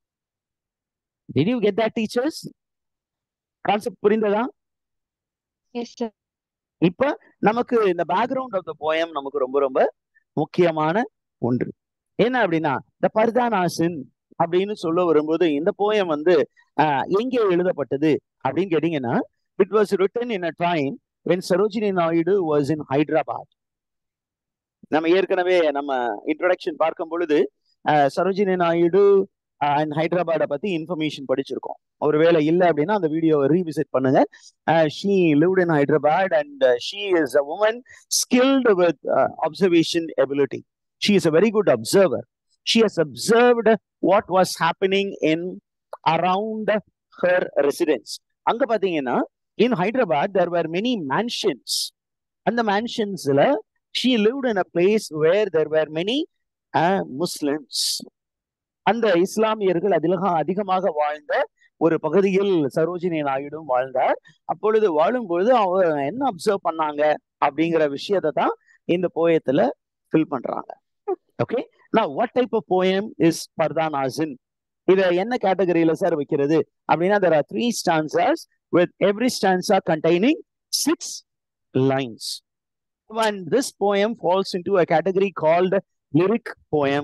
Speaker 1: did you get that teachers concept புரிந்ததா
Speaker 2: Yes, sir.
Speaker 1: இப்ப நமக்கு இந்த பேக்ரவுண்ட் ஆஃப் த போயம் நமக்கு ரொம்ப ரொம்ப முக்கியமான ஒன்று என்ன அப்படின்னா இந்த பர்தானாசின் அப்படின்னு சொல்ல வரும்போது இந்த போயம் வந்து ஆஹ், எங்கே எழுதப்பட்டது அப்படின்னு கேட்டீங்கன்னா it was written in a time when Sarojini Naidu was in Hyderabad நம்ம ஏற்கனவே நம்ம இன்ட்ரடக்ஷன் பார்க்கும் பொழுது ஆஹ், சரோஜினி நாயுடு அண்ட் ஹைதராபாத்தை பத்தி இன்ஃபர்மேஷன் படிச்சிருக்கோம் ஒருவேளை இல்லை அப்படின்னா அந்த வீடியோவை ரீவிசிட் பண்ணுங்க uh, she lived in Hyderabad and uh, she is a woman skilled with uh, observation ability. She is a very good observer. She has observed what was happening in around her residence. அங்க பாத்தீங்கன்னா in Hyderabad there were many mansions. அந்த mansionsல she lived in a place where there were many uh, Muslims. அந்த இஸ்லாமியர்கள் அதிக அதிகமாக வாழ்ந்த ஒரு பகுதியில் சரோஜினி நாயுடும் வாழ்ந்தார் அப்பொழுது வாழும்பொழுது அவர் என்ன அப்சர்வ் பண்ணாங்க அப்படிங்கிற விஷயத்தை தான் இந்த போயத்துல ஃபில் பண்றாங்க ஓகே நான் what type of poem is Purdah Nashin இத என்ன கேட்டகரியில சார் வைக்கிறது அப்படின்னா there are three stanzas with every stanza containing six lines and this poem falls into a category called lyric poem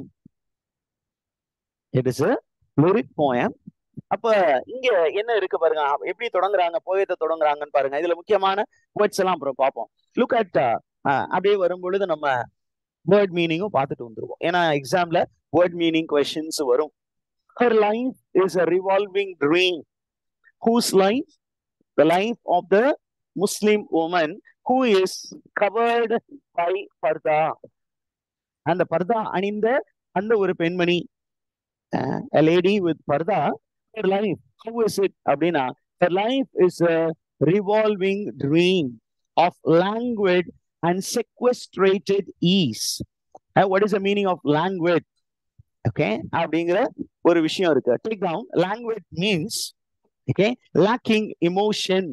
Speaker 1: it is a lyric poem அப்ப இங்க என்ன இருக்கு பாருங்க அப்ப எப்படி தொடங்குறாங்க போயத்தை தொடங்குறாங்கன்னு பாருங்க இதுல முக்கியமான வேர்ட்ஸ் எல்லாம் அப்புறம் பார்ப்போம் லுக் அட் அப்படியே வரும் பொழுது நம்ம வேர்ட் மீனிங்கும் பார்த்துட்டு வந்துருவோம் ஏன்னா எக்ஸாம்ல வேர்ட் மீனிங் கொஸ்டின்ஸ் வரும் her life is a revolving dream whose life the life of the Muslim woman who is covered by purdah அந்த பர்தா அணிந்த அந்த ஒரு பெண்மணி a lady with parda her life how is it அப்படின்னா her life is a revolving dream of languid and sequestrated ease Uh, what is the meaning of languid okay அப்படிங்கிற ஒரு விஷயம் இருக்கு take down languid means okay lacking emotion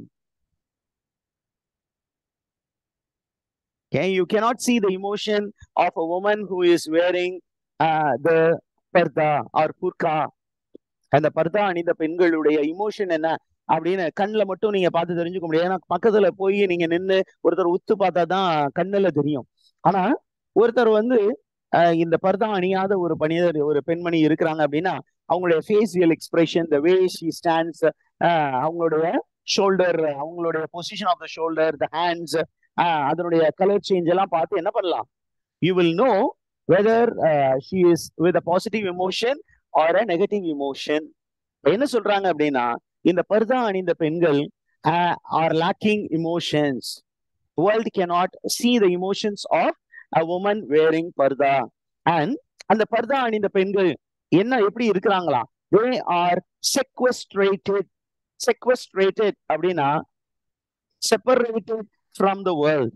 Speaker 1: okay you cannot see the emotion of a woman who is wearing uh, the purdah or burqa அந்த பர்தா அணிந்த பெண்களுடைய இமோஷன் என்ன அப்படின்னு கண்ணுல மட்டும் நீங்க பார்த்து தெரிஞ்சுக்க முடியாது ஏன்னா பக்கத்துல போய் நீங்க நின்னு ஒருத்தர் உத்து பார்த்தா தான் கண்ணுல தெரியும் ஆனா ஒருத்தர் வந்து அஹ், இந்த பர்தா அணியாத ஒரு பணியர் ஒரு பெண்மணி இருக்கிறாங்க அப்படின்னா அவங்களுடைய facial expression the way she stands அவங்களுடைய ஷோல்டர் அவங்களுடைய position of the shoulder the hands அதனுடைய கலர் சேஞ்ச் எல்லாம் பார்த்து என்ன பண்ணலாம் you will know whether she is with a positive emotion or a negative emotion என்ன சொல்றாங்க அப்படின்னா இந்த பர்தா அணிந்த பெண்கள் are lacking emotions world cannot see the emotions of a woman wearing purdah and அந்த பர்தா அணிந்த பெண்கள் என்ன எப்படி இருக்கிறாங்களா தே ஆர் sequestrated sequestrated அப்படின்னா separated from the world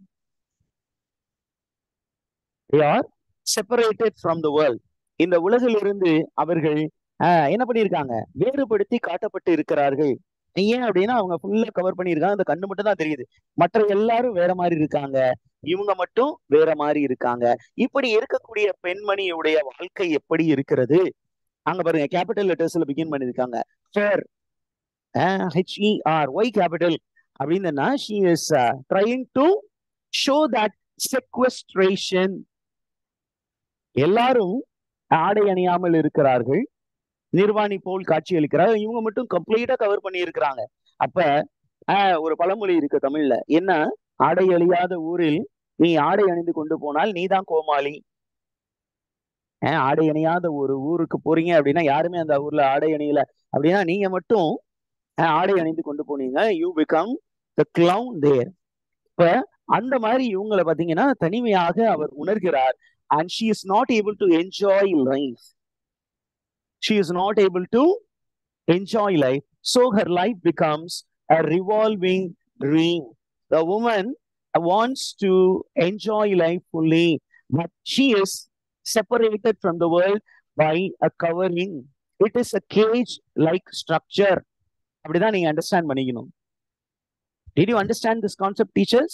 Speaker 1: they are separated from the world இந்த உலகிலிருந்து அவர்கள் ஆஹ், என்ன பண்ணியிருக்காங்க வேறுபடுத்தி காட்டப்பட்டு இருக்கிறார்கள் ஏன் அப்படின்னா அவங்க ஃபுல்லா கவர் பண்ணியிருக்காங்க அந்த கண்ணு மட்டும் தான் தெரியுது மற்ற எல்லாரும் வேற மாதிரி இருக்காங்க இவங்க மட்டும் வேற மாதிரி இருக்காங்க இப்படி இருக்கக்கூடிய பெண்மணியுடைய வாழ்க்கை எப்படி இருக்கிறது அங்க பாருங்க கேபிட்டல் லெட்டர்ஸ்ல பிகின் பண்ணிருக்காங்க ஃபேர் ஹெச்இஆர் ஒய் கேபிட்டல் அப்படின்னா she is trying to show that sequestration எல்லாரும் ஆடை அணியாமல் இருக்கிறார்கள் நிர்வாணி போல் காட்சி அளிக்கிறார்கள் இவங்க மட்டும் கம்ப்ளீட்டா கவர் பண்ணி இருக்கிறாங்க அப்ப ஆஹ், ஒரு பழமொழி இருக்கு தமிழ்ல என்ன ஆடை அழியாத ஊரில் நீ ஆடை அணிந்து கொண்டு போனால் நீதான் கோமாளி ஆஹ், ஆடை அணியாத ஒரு ஊருக்கு போறீங்க அப்படின்னா யாருமே அந்த ஊர்ல ஆடை அணியல அப்படின்னா நீங்க மட்டும் ஆஹ், ஆடை அணிந்து கொண்டு போனீங்க you become the clown there இப்ப அந்த மாதிரி இவங்களை பாத்தீங்கன்னா தனிமையாக அவர் உணர்கிறார் and she is not able to enjoy life she is not able to enjoy life so her life becomes a revolving dream the woman wants to enjoy life fully, but she is separated from the world by a covering. It is a cage-like structure. அப்படிதான் நீங்க அண்டர்ஸ்டாண்ட் பண்ணிக்கணும் Did you understand this concept, teachers?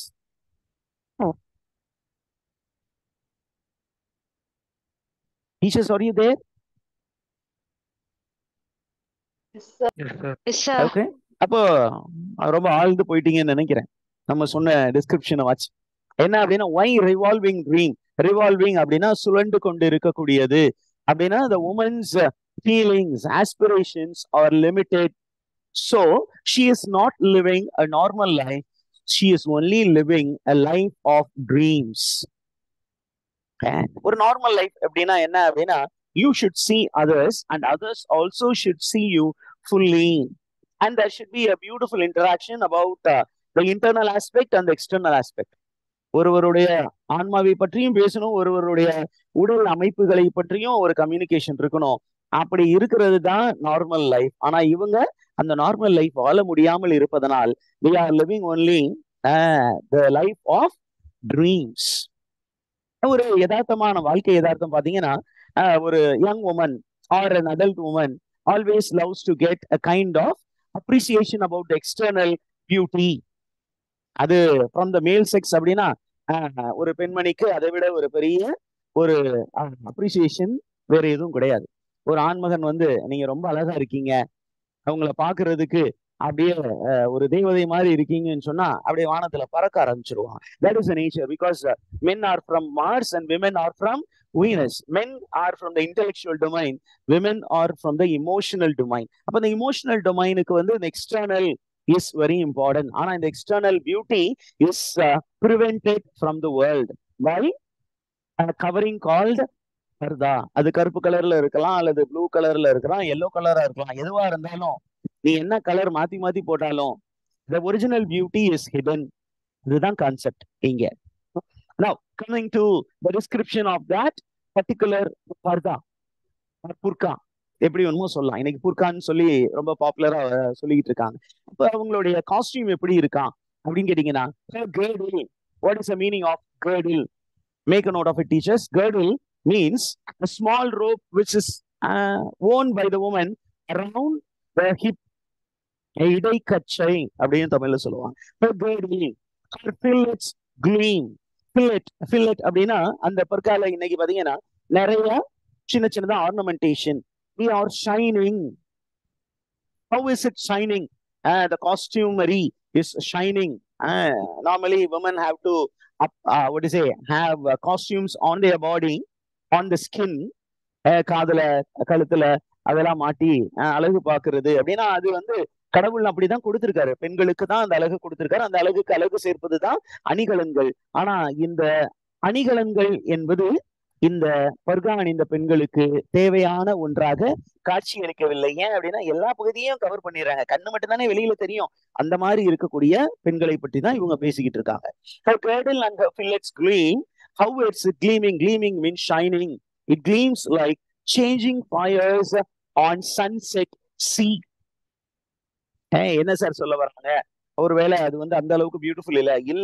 Speaker 1: Teachers, are you there?
Speaker 2: Yes, sir.
Speaker 3: Yes, sir.
Speaker 2: Yes, sir.
Speaker 1: Okay அப்போ அஹ் ரொம்ப ஆழ்ந்து போயிட்டீங்கன்னு நினைக்கிறேன் நம்ம சொன்ன டிஸ்கிரிப்ஷனை வச்சு என்ன அப்படின்னா ஒய் ரிவால்விங் ட்ரீம் ரிவால்விங் அப்படின்னா சுழண்டு கொண்டு இருக்கக்கூடியது அப்படின்னா the woman's feelings aspirations are limited so she is not living a normal life she is only living a life of dreams ஒரு நார்மல் லைஃப் அப்படின்னா என்ன அப்படின்னா you should see others and others also should see you fully and there should be a beautiful interaction about uh, the internal aspect and the external aspect ஒருவருடைய ஆன்மாவை பற்றியும் பேசணும் ஒருவருடைய உடல் அமைப்புகளை பற்றியும் ஒரு கம்யூனிகேஷன் இருக்கணும் அப்படி இருக்கிறது தான் நார்மல் லைஃப் ஆனா இவங்க அந்த நார்மல் லைஃப் வாழ முடியாமல் இருப்பதனால் we are living only uh, the life of dreams ஒரு யதார்த்தமான வாழ்க்கை யதார்த்தம் பாத்தீங்கன்னா uh, ஒரு young woman or an adult woman always loves to get a kind of appreciation about the external beauty அது ஃப்ரம் த மேல் செக்ஸ் அப்படின்னா ஆஹ், ஒரு பெண்மணிக்கு அதை விட ஒரு பெரிய ஒரு அப்ரிசியேஷன் வேற எதுவும் கிடையாது ஒரு ஆண்மகன் வந்து நீங்க ரொம்ப அழகா இருக்கீங்க அவங்கள பாக்குறதுக்கு அப்படியே அஹ், ஒரு தெய்வதை மாதிரி இருக்கீங்கன்னு சொன்னா அப்படியே வானத்துல பறக்க ஆரம்பிச்சிருவான் that is nature because men are from Mars and women are from Venus men are from the intellectual domain women are from the emotional domain அப்ப இந்த இமோஷனல் டொமைனுக்கு வந்து இந்த எக்ஸ்டர்னல் இஸ் வெரி இம்பார்ட்டன்ட் ஆனா இந்த external beauty is prevented from the world by covering called purdah அது கருப்பு கலர்ல இருக்கலாம் அல்லது ப்ளூ கலர்ல இருக்கலாம் எல்லோ கலரா இருக்கலாம் எதுவா இருந்தாலும் நீ என்ன கலர் மாத்தி மாத்தி போட்டாலும் the original beauty is hidden இதுதான் கான்செப்ட் இங்க now coming to the description of that particular purdah burqa எப்படி வேணுமோ சொல்லலாம் இன்னைக்கு புர்கான்னு சொல்லி ரொம்ப பாப்புலரா சொல்லிக்கிட்டு இருக்காங்க அப்ப அவங்களுடைய காஸ்டியூம் எப்படி இருக்கான் அப்படின்னு கேட்டீங்கன்னா girdle what is the meaning of girdle make a note of it teachers girdle means a small rope which is uh, worn by the woman around the hip இடைக்கச்சை அப்படின்னு தமிழ்ல சொல்லுவாங்க Her girdle her fillets gleam fillet fillet அப்படின்னா அந்த பற்கால இன்னைக்கு பாத்தீங்கன்னா நிறைய சின்ன சின்னதா ornamentation they are shining how is it shining uh, the costumery is shining uh, normally women have to up, uh, what do you say have uh, costumes on their body on the skin uh, காதுல கழுத்துல அதெல்லாம் மாட்டி uh, அழகு பாக்குறது அப்படின்னா அது வந்து கடவுள் அப்படிதான் கொடுத்திருக்காரு பெண்களுக்கு தான் அந்த அழகு கொடுத்திருக்காரு அந்த அழகுக்கு அழகு சேர்ப்பதுதான் அணிகலன்கள் ஆனா இந்த அணிகலன்கள் என்பது இந்த பர்கா அணிந்த பெண்களுக்கு தேவையான ஒன்றாக காட்சி அளிக்கவில்லை ஏன் அப்படின்னா எல்லா பகுதியும் கவர் பண்ணிடுறாங்க கண்ணு மட்டும் தானே வெளியில தெரியும் அந்த மாதிரி இருக்கக்கூடிய பெண்களை பற்றி தான் இவங்க பேசிக்கிட்டு இருக்காங்க her girdle and her fillets gleam how it's gleaming gleaming means shining it gleams like changing fires on sunset sea ஏய், என்ன சார் சொல்ல வர்றாங்க ஒருவேளை அது வந்து அந்த அளவுக்கு பியூட்டிஃபுல் இல்ல இல்ல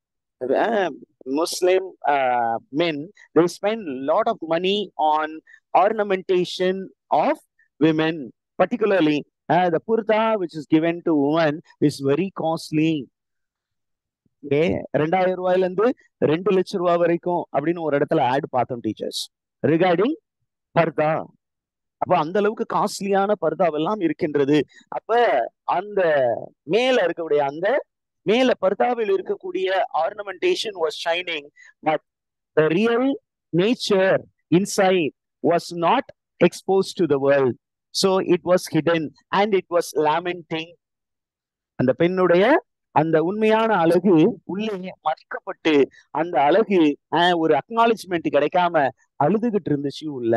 Speaker 1: Muslim uh, men they spend a lot of money on ornamentation of women particularly uh, the purta which is given to women is very costly okay ரெண்டாயிரம் ரூபாயில இருந்து ரெண்டு லட்சம் ரூபாய் வரைக்கும் அப்படின்னு ஒரு இடத்துல ஆட் பார்த்தோம் டீச்சர்ஸ் ரிகார்டிங் பர்தா அப்ப அந்த அளவுக்கு காஸ்ட்லியான பர்தாவெல்லாம் இருக்கின்றது அப்ப அந்த மேல இருக்கக்கூடிய அந்த மேல பர்தாவில் இருக்கக்கூடிய ornamentation was shining but the real nature inside was not expose to the world so it was hidden and it was lamenting அந்த பெண்ணுடைய அந்த உண்மையான அழகு உள்ளே மறைக்கப்பட்டு அந்த அழகு ஆஹ், ஒரு அக்னாலஜ்மெண்ட் கிடைக்காம அழுதுகிட்டு இருந்துச்சு உள்ள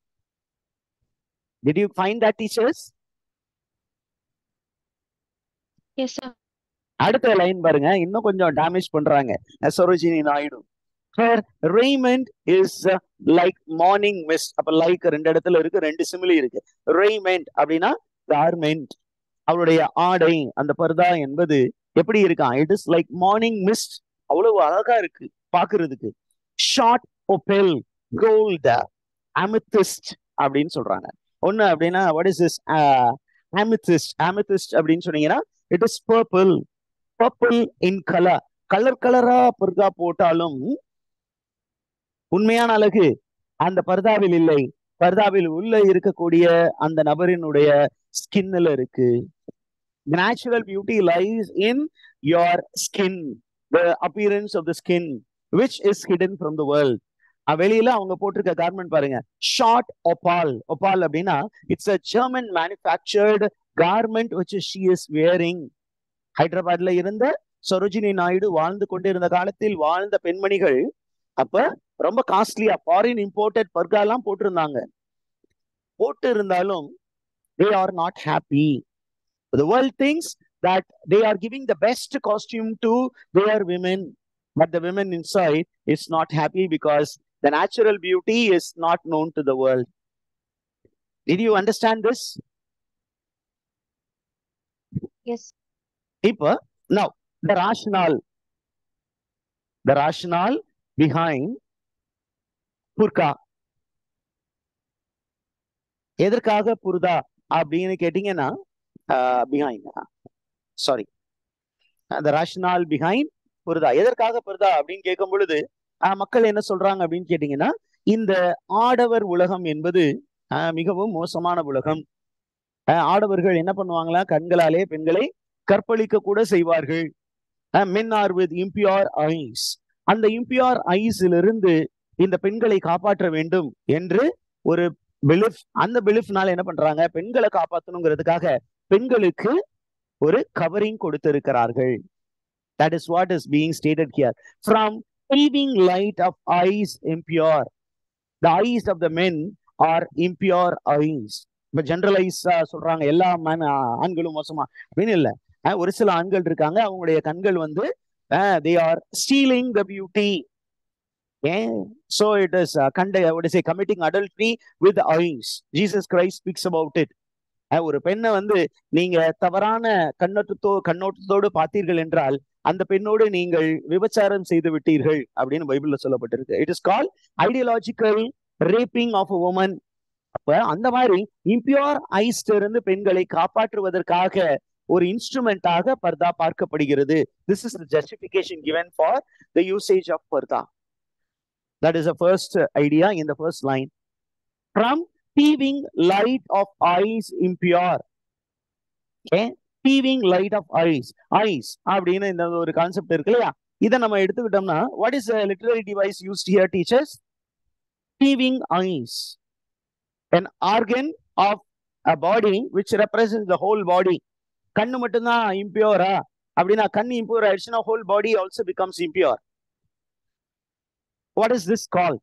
Speaker 1: Did you find that teachers?
Speaker 2: Yes, sir.
Speaker 1: அடுத்த லைன் பாருங்க இன்னும் கொஞ்சம் டேமேஜ் பண்றாங்க Sarojini Naidu Her raiment is uh, like morning mist அப்ப லைக் ரெண்டு இடத்துல இருக்கு ரெண்டு சிமிலி இருக்கு raiment அப்படின்னா garment அவளுடைய ஆடை அந்த பர்தா என்பது எப்படி இருக்கான் it is like morning mist அவ்வளவு அழகா இருக்கு பாக்குறதுக்கு ஷார்ட் ஒபெல் கோல்ட் அமித்திஸ்ட் அப்படின்னு சொல்றாங்க ஒண்ணு அப்படின்னா what is this amethyst amethyst அப்படின்னு சொன்னீங்கன்னா it is purple purple in colour colour கலரா பர்தா போட்டாலும் உண்மையான அழகு அந்த பர்தாவில் இல்லை பர்தாவில் உள்ள இருக்கக்கூடிய அந்த நபரினுடைய ஸ்கின்ல இருக்கு natural beauty lies in your skin the appearance of the skin which is hidden from the world வெளியில அவங்க போட்டிருக்க கார்மெண்ட் பாருங்க ஷார்ட் ஒபால் ஒபால் அப்படின்னா it's a German manufactured garment which she is wearing ஹைதராபாத்ல இருந்த சரோஜினி நாயுடு வாழ்ந்து கொண்டிருந்த காலத்தில் வாழ்ந்த பெண்மணிகள் அப்ப ரொம்ப காஸ்ட்லியா ஃபாரின் இம்போர்ட்டட் பர்கா எல்லாம் போட்டிருந்தாங்க போட்டு இருந்தாலும் they are not happy the world thinks that they are giving the best costume to their women but the women inside is not happy because the natural beauty is not known to the world did you understand this
Speaker 2: Yes.
Speaker 1: இப்ப now the rationale the rationale behind burqa எதற்காக புர்தா அப்படின்னு கேட்டீங்கன்னா behind sorry the rationale behind purdah எதற்காக புர்தா அப்படின்னு கேட்கும் பொழுது ஆஹ், மக்கள் என்ன சொல்றாங்க அப்படின்னு கேட்டீங்கன்னா இந்த ஆடவர் உலகம் என்பது ஆஹ், மிகவும் மோசமான உலகம் ஆஹ், ஆடவர்கள் என்ன பண்ணுவாங்களா கண்களாலே பெண்களை கற்பழிக்க கூட செய்வார்கள் men are with impure eyes அந்த இம்பியோர் ஐஸிலிருந்து இந்த பெண்களை காப்பாற்ற வேண்டும் என்று ஒரு பிலிஃப் அந்த பிலிஃப்னால என்ன பண்றாங்க பெண்களை காப்பாற்றணுங்கிறதுக்காக பெண்களுக்கு ஒரு கவரிங் கொடுத்திருக்கிறார்கள் that is what is being stated here from receiving light of eyes impure the eyes of the men are impure eyes இப்ப ஜெனரலைஸ் சொல்றாங்க எல்லா மேன் ஆண்களும் மோசமா அப்படின்னு இல்ல அஹ் ஒரு சில ஆண்கள் இருக்காங்க அவங்களுடைய கண்கள் வந்து they are stealing the beauty ஏன் சோ இட் இஸ் கண்ட what is say committing adultery with eyes jesus christ speaks about it ah ஒரு பெண்ணை வந்து நீங்க தவறான கண்ணோட்டத்தோ கண்ணோட்டத்தோடு பார்த்தீர்கள் என்றால் அந்த பெண்ணோடு நீங்கள் விபச்சாரம் செய்து விட்டீர்கள் அப்படின்னு பைபிள்ல சொல்லப்பட்டிருக்கு it is call ideological raping of a woman அப்ப அந்த மாதிரி இம்பியோர் ஐஸ்ட் இருந்து பெண்களை காப்பாற்றுவதற்காக ஒரு இன்ஸ்ட்ருமெண்டாக பர்தா பார்க்கப்படுகிறது this is justification given for the usage of purdah that is a first idea in the first line from thieving light of eyes impure okay thieving light of eyes eyes அப்படின்னு இந்த ஒரு கான்செப்ட் இருக்கு இல்லையா இதை நம்ம எடுத்துக்கிட்டோம்னா what is literary device used here teachers thieving eyes an organ of a body which represents the whole body கண்ணு மட்டும்தான் இம்பியூரா அப்படின்னா கண் இம்பியூர் ஆயிடுச்சுன்னா whole body also becomes impure what is this call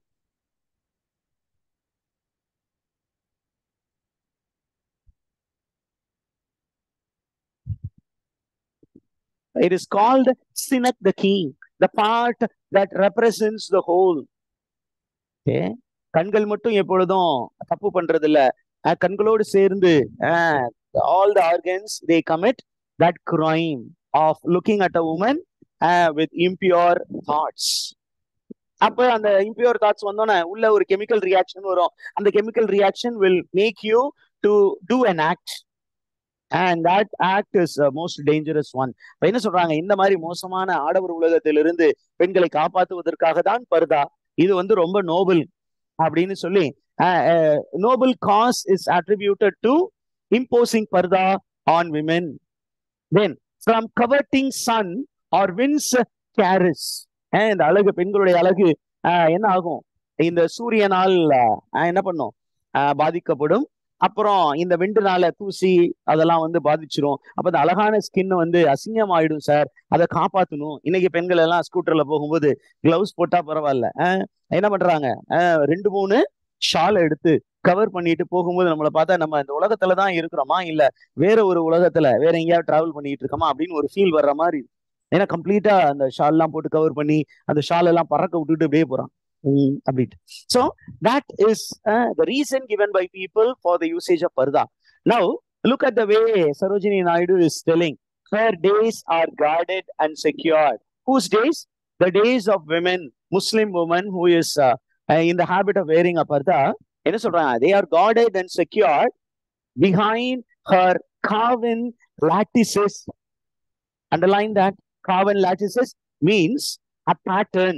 Speaker 1: It is called Sinak the King, the part that represents the whole. Okay. கண்கள் மட்டும் எப்பொழுதும் தப்பு பண்றது இல்ல அஹ் கண்களோடு சேர்ந்து all the organs they commit that crime of looking at a woman with impure thoughts அப்ப அந்த இம்பியூர் தாட்ஸ் வந்தோன்னே உள்ள ஒரு கெமிக்கல் ரியாக்ஷன் வரும் அந்த chemical reaction will make you to do an act and that act is most dangerous one இப்ப என்ன சொல்றாங்க இந்த மாதிரி மோசமான ஆடவர் உலகத்திலிருந்து பெண்களை காப்பாற்றுவதற்காக தான் பர்தா இது வந்து ரொம்ப நோபல் அப்படின்னு சொல்லி noble cause is attributed to imposing purdah on women then from coveting sun or wind's caress இந்த அழகு பெண்களுடைய அழகு ஆஹ் என்ன ஆகும் இந்த சூரியனால் ஆஹ் என்ன பண்ணும் ஆஹ் பாதிக்கப்படும் அப்புறம் இந்த விண்டுனால தூசி அதெல்லாம் வந்து பாதிச்சிரும் அப்ப இந்த அழகான ஸ்கின் வந்து அசிங்கம் ஆயிடும் சார் அதை காப்பாத்தணும் இன்னைக்கு பெண்கள் எல்லாம் ஸ்கூட்டர்ல போகும்போது கிளவுஸ் போட்டா பரவாயில்ல ஆஹ் என்ன பண்றாங்க ஆஹ் ரெண்டு மூணு ஷால் எடுத்து கவர் பண்ணிட்டு போகும்போது நம்மளை பார்த்தா நம்ம இந்த உலகத்துல தான் இருக்கிறோமா இல்ல வேற ஒரு உலகத்துல வேற எங்கேயாவது டிராவல் பண்ணிட்டு இருக்கோமா அப்படின்னு ஒரு ஃபீல் வர்ற மாதிரி ஏன்னா கம்ப்ளீட்டா அந்த ஷால் எல்லாம் போட்டு கவர் பண்ணி அந்த ஷால் எல்லாம் பறக்க விட்டுட்டு அப்படியே போறான் அப்படின்ட்டு so that is the reason given by people for the usage of purdah now look at the way Sarojini Naidu is telling her days are guarded and secured whose days the days of women muslim women who is uh, uh, in the habit of wearing a parda என்ன சொல்றாங்க they are guarded and secured behind her carven lattices underline that carven lattices means a pattern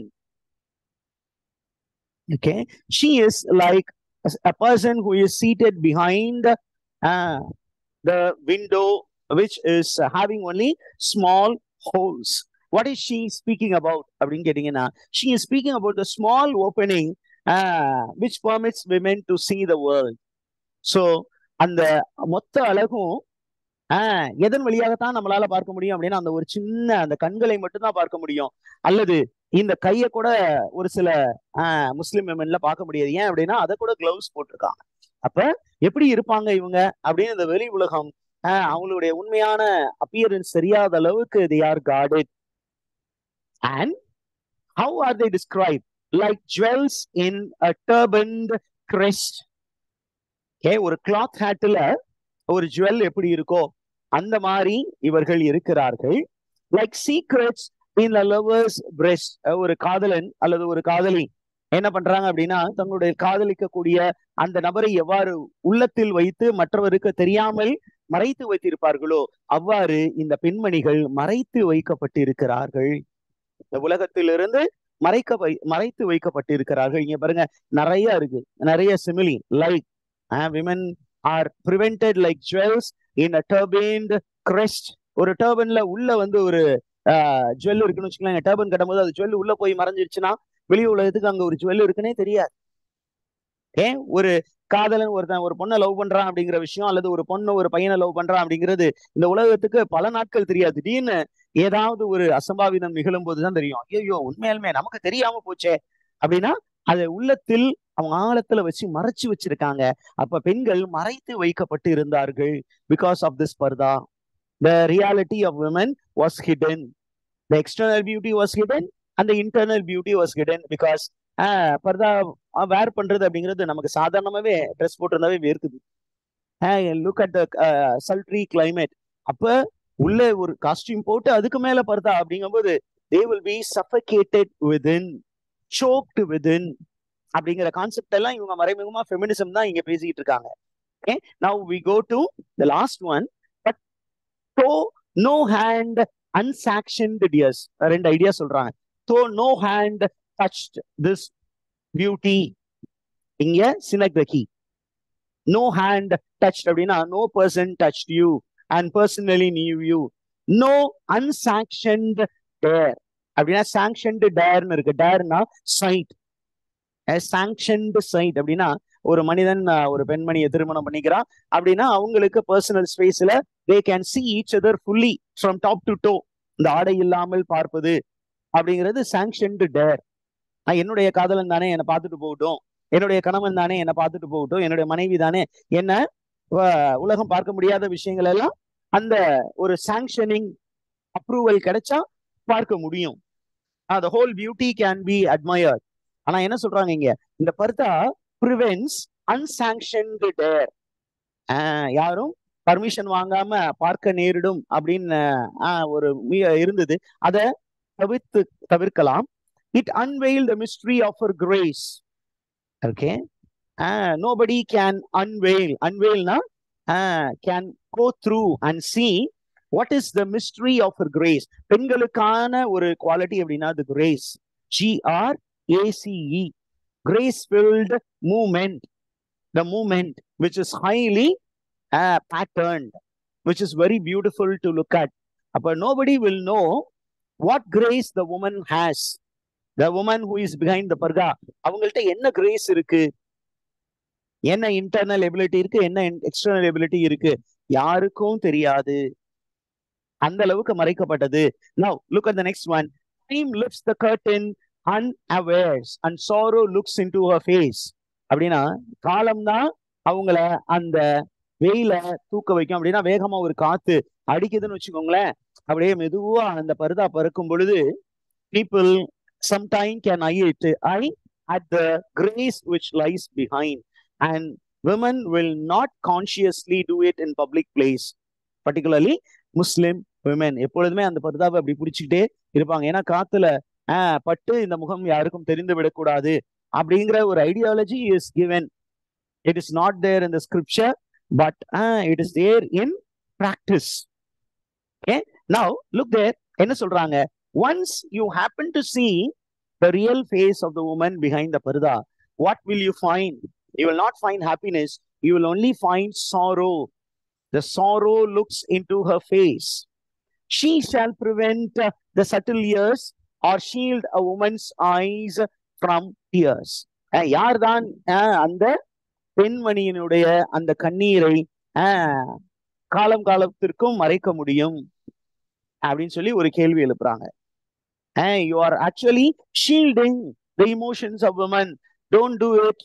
Speaker 1: okay she is like a, a person who is seated behind uh, the window which is uh, having only small holes what is she speaking about அப்படின்னு கேட்டீங்கன்னா she is speaking about the small opening uh, which permits women to see the world so அந்த மொத்த அழகும் ஆஹ் எதன் வழியாகத்தான் நம்மளால பார்க்க முடியும் அப்படின்னா அந்த ஒரு சின்ன அந்த கண்களை மட்டும்தான் பார்க்க முடியும் அல்லது இந்த கையை கூட ஒரு சில ஆஹ் முஸ்லிம் விமன்ல பார்க்க முடியாது ஏன் அப்படின்னா அதை கூட கிளவுஸ் போட்டிருக்காங்க அப்ப எப்படி இருப்பாங்க இவங்க அப்படின்னு இந்த வெளி உலகம் ஆஹ் அவங்களுடைய உண்மையான அப்பியரன்ஸ் தெரியாத அளவுக்கு they are guarded and how are they described like jewels in a turbaned crest okay ஒரு கிளாத் ஹேட்ல ஒரு ஜுவல் எப்படி இருக்கோ அந்த மாதிரி இவர்கள் இருக்கிறார்கள் like secrets in lover's breast ஒரு காதலன் அல்லது ஒரு காதலி என்ன பண்றாங்க அப்படின்னா தங்களுடைய காதலிக்கக்கூடிய அந்த நபரை எவ்வாறு உள்ளத்தில் வைத்து மற்றவருக்கு தெரியாமல் மறைத்து வைத்திருப்பார்களோ அவ்வாறு இந்த பெண்மணிகள் மறைத்து வைக்கப்பட்டிருக்கிறார்கள் இந்த உலகத்திலிருந்து மறைக்க வை மறைத்து வைக்கப்பட்டிருக்கிறார்கள் இங்க பாருங்க நிறைய இருக்கு நிறைய simile like women are prevented like jewels in a turbaned crest ஒரு டர்பன்ல உள்ள வந்து ஒரு ஜுவல் இருக்குன்னு வச்சுக்கலாம் டர்பன் கட்டும்போது அது ஜுவல் உள்ள போய் மறைஞ்சிருச்சுன்னா வெளி உலகத்துக்கு அங்க ஒரு ஜுவல் இருக்குன்னே தெரியாது ஏன் ஒரு காதலன் ஒருத்தன் ஒரு பொண்ணை லவ் பண்றான் அப்படிங்கிற விஷயம் அல்லது ஒரு பொண்ணு ஒரு பையனை லவ் பண்றான் அப்படிங்கிறது இந்த உலகத்துக்கு பல நாட்கள் தெரியாது திடீர்னு ஏதாவது ஒரு அசம்பாவிதம் நிகழும் போதுதான் தெரியும் ஐயோ உண்மையாலுமே நமக்கு தெரியாம போச்சே அப்படின்னா அதை உள்ளத்தில் அவங்க ஆழத்துல வச்சு மறைச்சு வச்சிருக்காங்க அப்ப பெண்கள் மறைத்து வைக்கப்பட்டு இருந்தார்கள் because of this purdah the reality of women was hidden the external beauty was hidden அந்த internal beauty was hidden because purdah wear பண்றது அப்படிங்கிறது நமக்கு சாதாரணமாவே ட்ரெஸ் போட்டிருந்தாவே வேர்க்குது look at the sultry climate அப்ப உள்ள ஒரு காஸ்டியூம் போட்டு அதுக்கு மேல பர்தா அப்படிங்கும்போது they will be suffocated within choked within அப்படிங்கிற கான்செப்ட் எல்லாம் இவங்க மறைமுகமா ஃபெமினிசம் தான் இங்க பேசிக்கிட்டு இருக்காங்க okay now we go to the last one but though no hand unsanctioned dares ரெண்டு ஐடியா சொல்றாங்க though no hand touched this beauty இங்க சினக்ரகி நோ ஹேண்ட் டச்ட் அப்படின்னா no person touched you and personally knew you no unsanctioned dare அப்படின்னா சாங்ஷன்டு டேர்னு இருக்கு டேர்னா சைட் சாங்ஷன்டு சைட் அப்படின்னா ஒரு மனிதன் அஹ், ஒரு பெண்மணியை திருமணம் பண்ணிக்கிறான் அப்படின்னா அவங்களுக்கு பர்சனல் ஸ்பேஸ்ல they can see each other fully from top to toe இந்த ஆடை இல்லாமல் பார்ப்பது அப்படிங்கிறது சாங்ஷன்டு டேர் நான் என்னுடைய காதலன் தானே என்னை பார்த்துட்டு போகட்டும் என்னுடைய கணவன் தானே என்னை பார்த்துட்டு போகட்டும் என்னுடைய மனைவி தானே என்ன அஹ், உலகம் பார்க்க முடியாத விஷயங்கள் எல்லாம் அந்த ஒரு சாங்ஷனிங் அப்ரூவல் கிடைச்சா பார்க்க முடியும் the whole beauty can be admired ஆனா என்ன சொல்றாங்க இங்க இந்த பர்தா ப்ரிவென்ஸ் அன்சாங்ஷன்டு டேர் யாரும் பர்மிஷன் வாங்காம பார்க்க நேரிடும் அப்படின்னு ஆஹ், ஒரு மி- இருந்தது அதை தவிர்த்து தவிர்க்கலாம் it unveil the mystery of her grace okay nobody can unveil அன்வெயில்னா can go through and see what is the mystery of her grace பெண்களுக்கான ஒரு குவாலிட்டி அப்படின்னா அது grace G R A C E grace filled movement the movement which is highly patterned which is very beautiful to look at அப்போ nobody will know what grace the woman has the woman who is behind the burqa அவங்கள்ட்ட என்ன கிரேஸ் இருக்கு என்ன இன்டர்னல் எபிலிட்டி இருக்கு என்ன எக்ஸ்டர்னல் எபிலிட்டி இருக்கு யாருக்கும் தெரியாது அந்த அளவுக்கு மறைக்கப்பட்டது now look at the next one time lifts the curtain unawares and sorrow looks into her face அப்படின்னா காலம்தான் அவங்கள அந்த வெயில தூக்க வைக்கும் அப்படின்னா வேகமா ஒரு காத்து அடிக்குதுன்னு வச்சுக்கோங்களேன் அப்படியே மெதுவா அந்த பருதா பறக்கும் பொழுது people sometime can eye it eye at the grace which lies behind and women will not consciously do it in public place particularly muslim women எப்பொழுதுமே அந்த பர்தாவை அப்படி பிடிச்சிக்கிட்டே இருப்பாங்க ஏன்னா காத்துல ஆஹ் பட்டு இந்த முகம் யாருக்கும் தெரிந்து விடக்கூடாது அப்படிங்கிற ஒரு ideology is given it is not there in the scripture but it is there in practice okay now look there என்ன சொல்றாங்க once you happen to see the real face of the woman behind the parda what will you find you will not find happiness you will only find sorrow the sorrow looks into her face she shall prevent uh, the subtle years or shield a woman's eyes from tears ah யார்தான் அஹ் அந்த பெண்மணியினுடைய அந்த கண்ணீரை அஹ், காலம் காலத்திற்கும் மறைக்க முடியும் அப்படின்னு சொல்லி ஒரு கேள்வி எழுப்புறாங்க you are actually shielding the emotions of women don't do it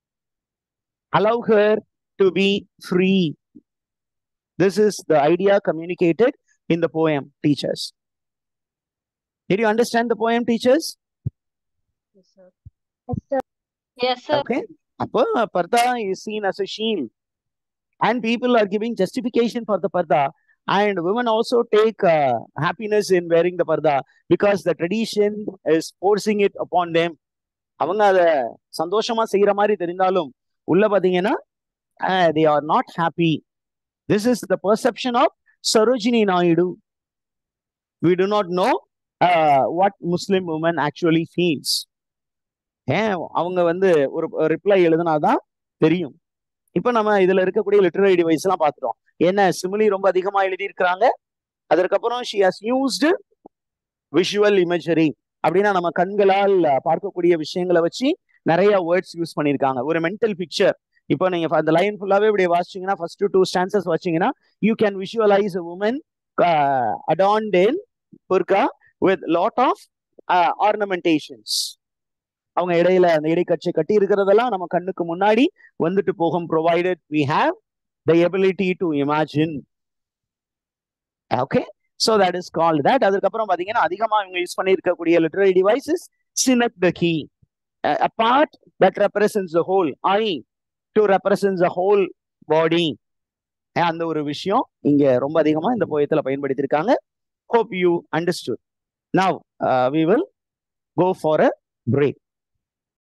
Speaker 1: allow her to be free this is the idea communicated in the poem teachers Did you understand the poem, teachers?
Speaker 2: Yes, sir. Yes, sir.
Speaker 4: Yes, sir.
Speaker 1: Okay. அப்போ பர்தா is seen as a shield. And people are giving justification for the parda. And women also take uh, happiness in wearing the parda because the tradition is forcing it upon them. அவங்க அத சந்தோஷமா செய்யற மாதிரி தெரிந்தாலும் உள்ள பாத்தீங்கன்னா they are not happy. This is the perception of Sarojini Naidu. We do not know uh, what Muslim woman actually feels. ஏன் அவங்க வந்து ஒரு ரிப்ளை எழுதினாதான் தெரியும் இப்ப நம்ம இதுல இருக்கக்கூடிய லிட்டரரி டிவைஸ் எல்லாம் பார்த்துட்டோம் என்ன சிமிலி ரொம்ப அதிகமா எழுதியிருக்கிறாங்க அதற்கப்புறம் she has used visual imagery அப்படின்னா நம்ம கண்களால் பார்க்கக்கூடிய விஷயங்களை வச்சு நிறைய வேர்ட்ஸ் யூஸ் பண்ணியிருக்காங்க ஒரு மென்டல் பிக்சர் இப்போ நீங்க அந்த லைன் ஃபுல்லாவே இப்படி வாசிச்சீங்கன்னா ஃபர்ஸ்ட் டூ ஸ்டான்சஸ் வச்சீங்கன்னா you can visualise a woman adorned in burqa with lot of ornamentations அவங்க இடையில அந்த இடைக்கட்சி கட்டி இருக்கிறதெல்லாம் நம்ம கண்ணுக்கு முன்னாடி வந்துட்டு போகும் provided we have the ability to imagine okay so that is called that அதுக்கப்புறம் பாத்தீங்கன்னா அதிகமா இவங்க யூஸ் பண்ணியிருக்கக்கூடிய literary devices synecdoche a part that represents the whole eye to represents the whole body அந்த ஒரு விஷயம் இங்க ரொம்ப அதிகமா இந்த போயத்துல பயன்படுத்தியிருக்காங்க hope you understood now uh, we will go for a break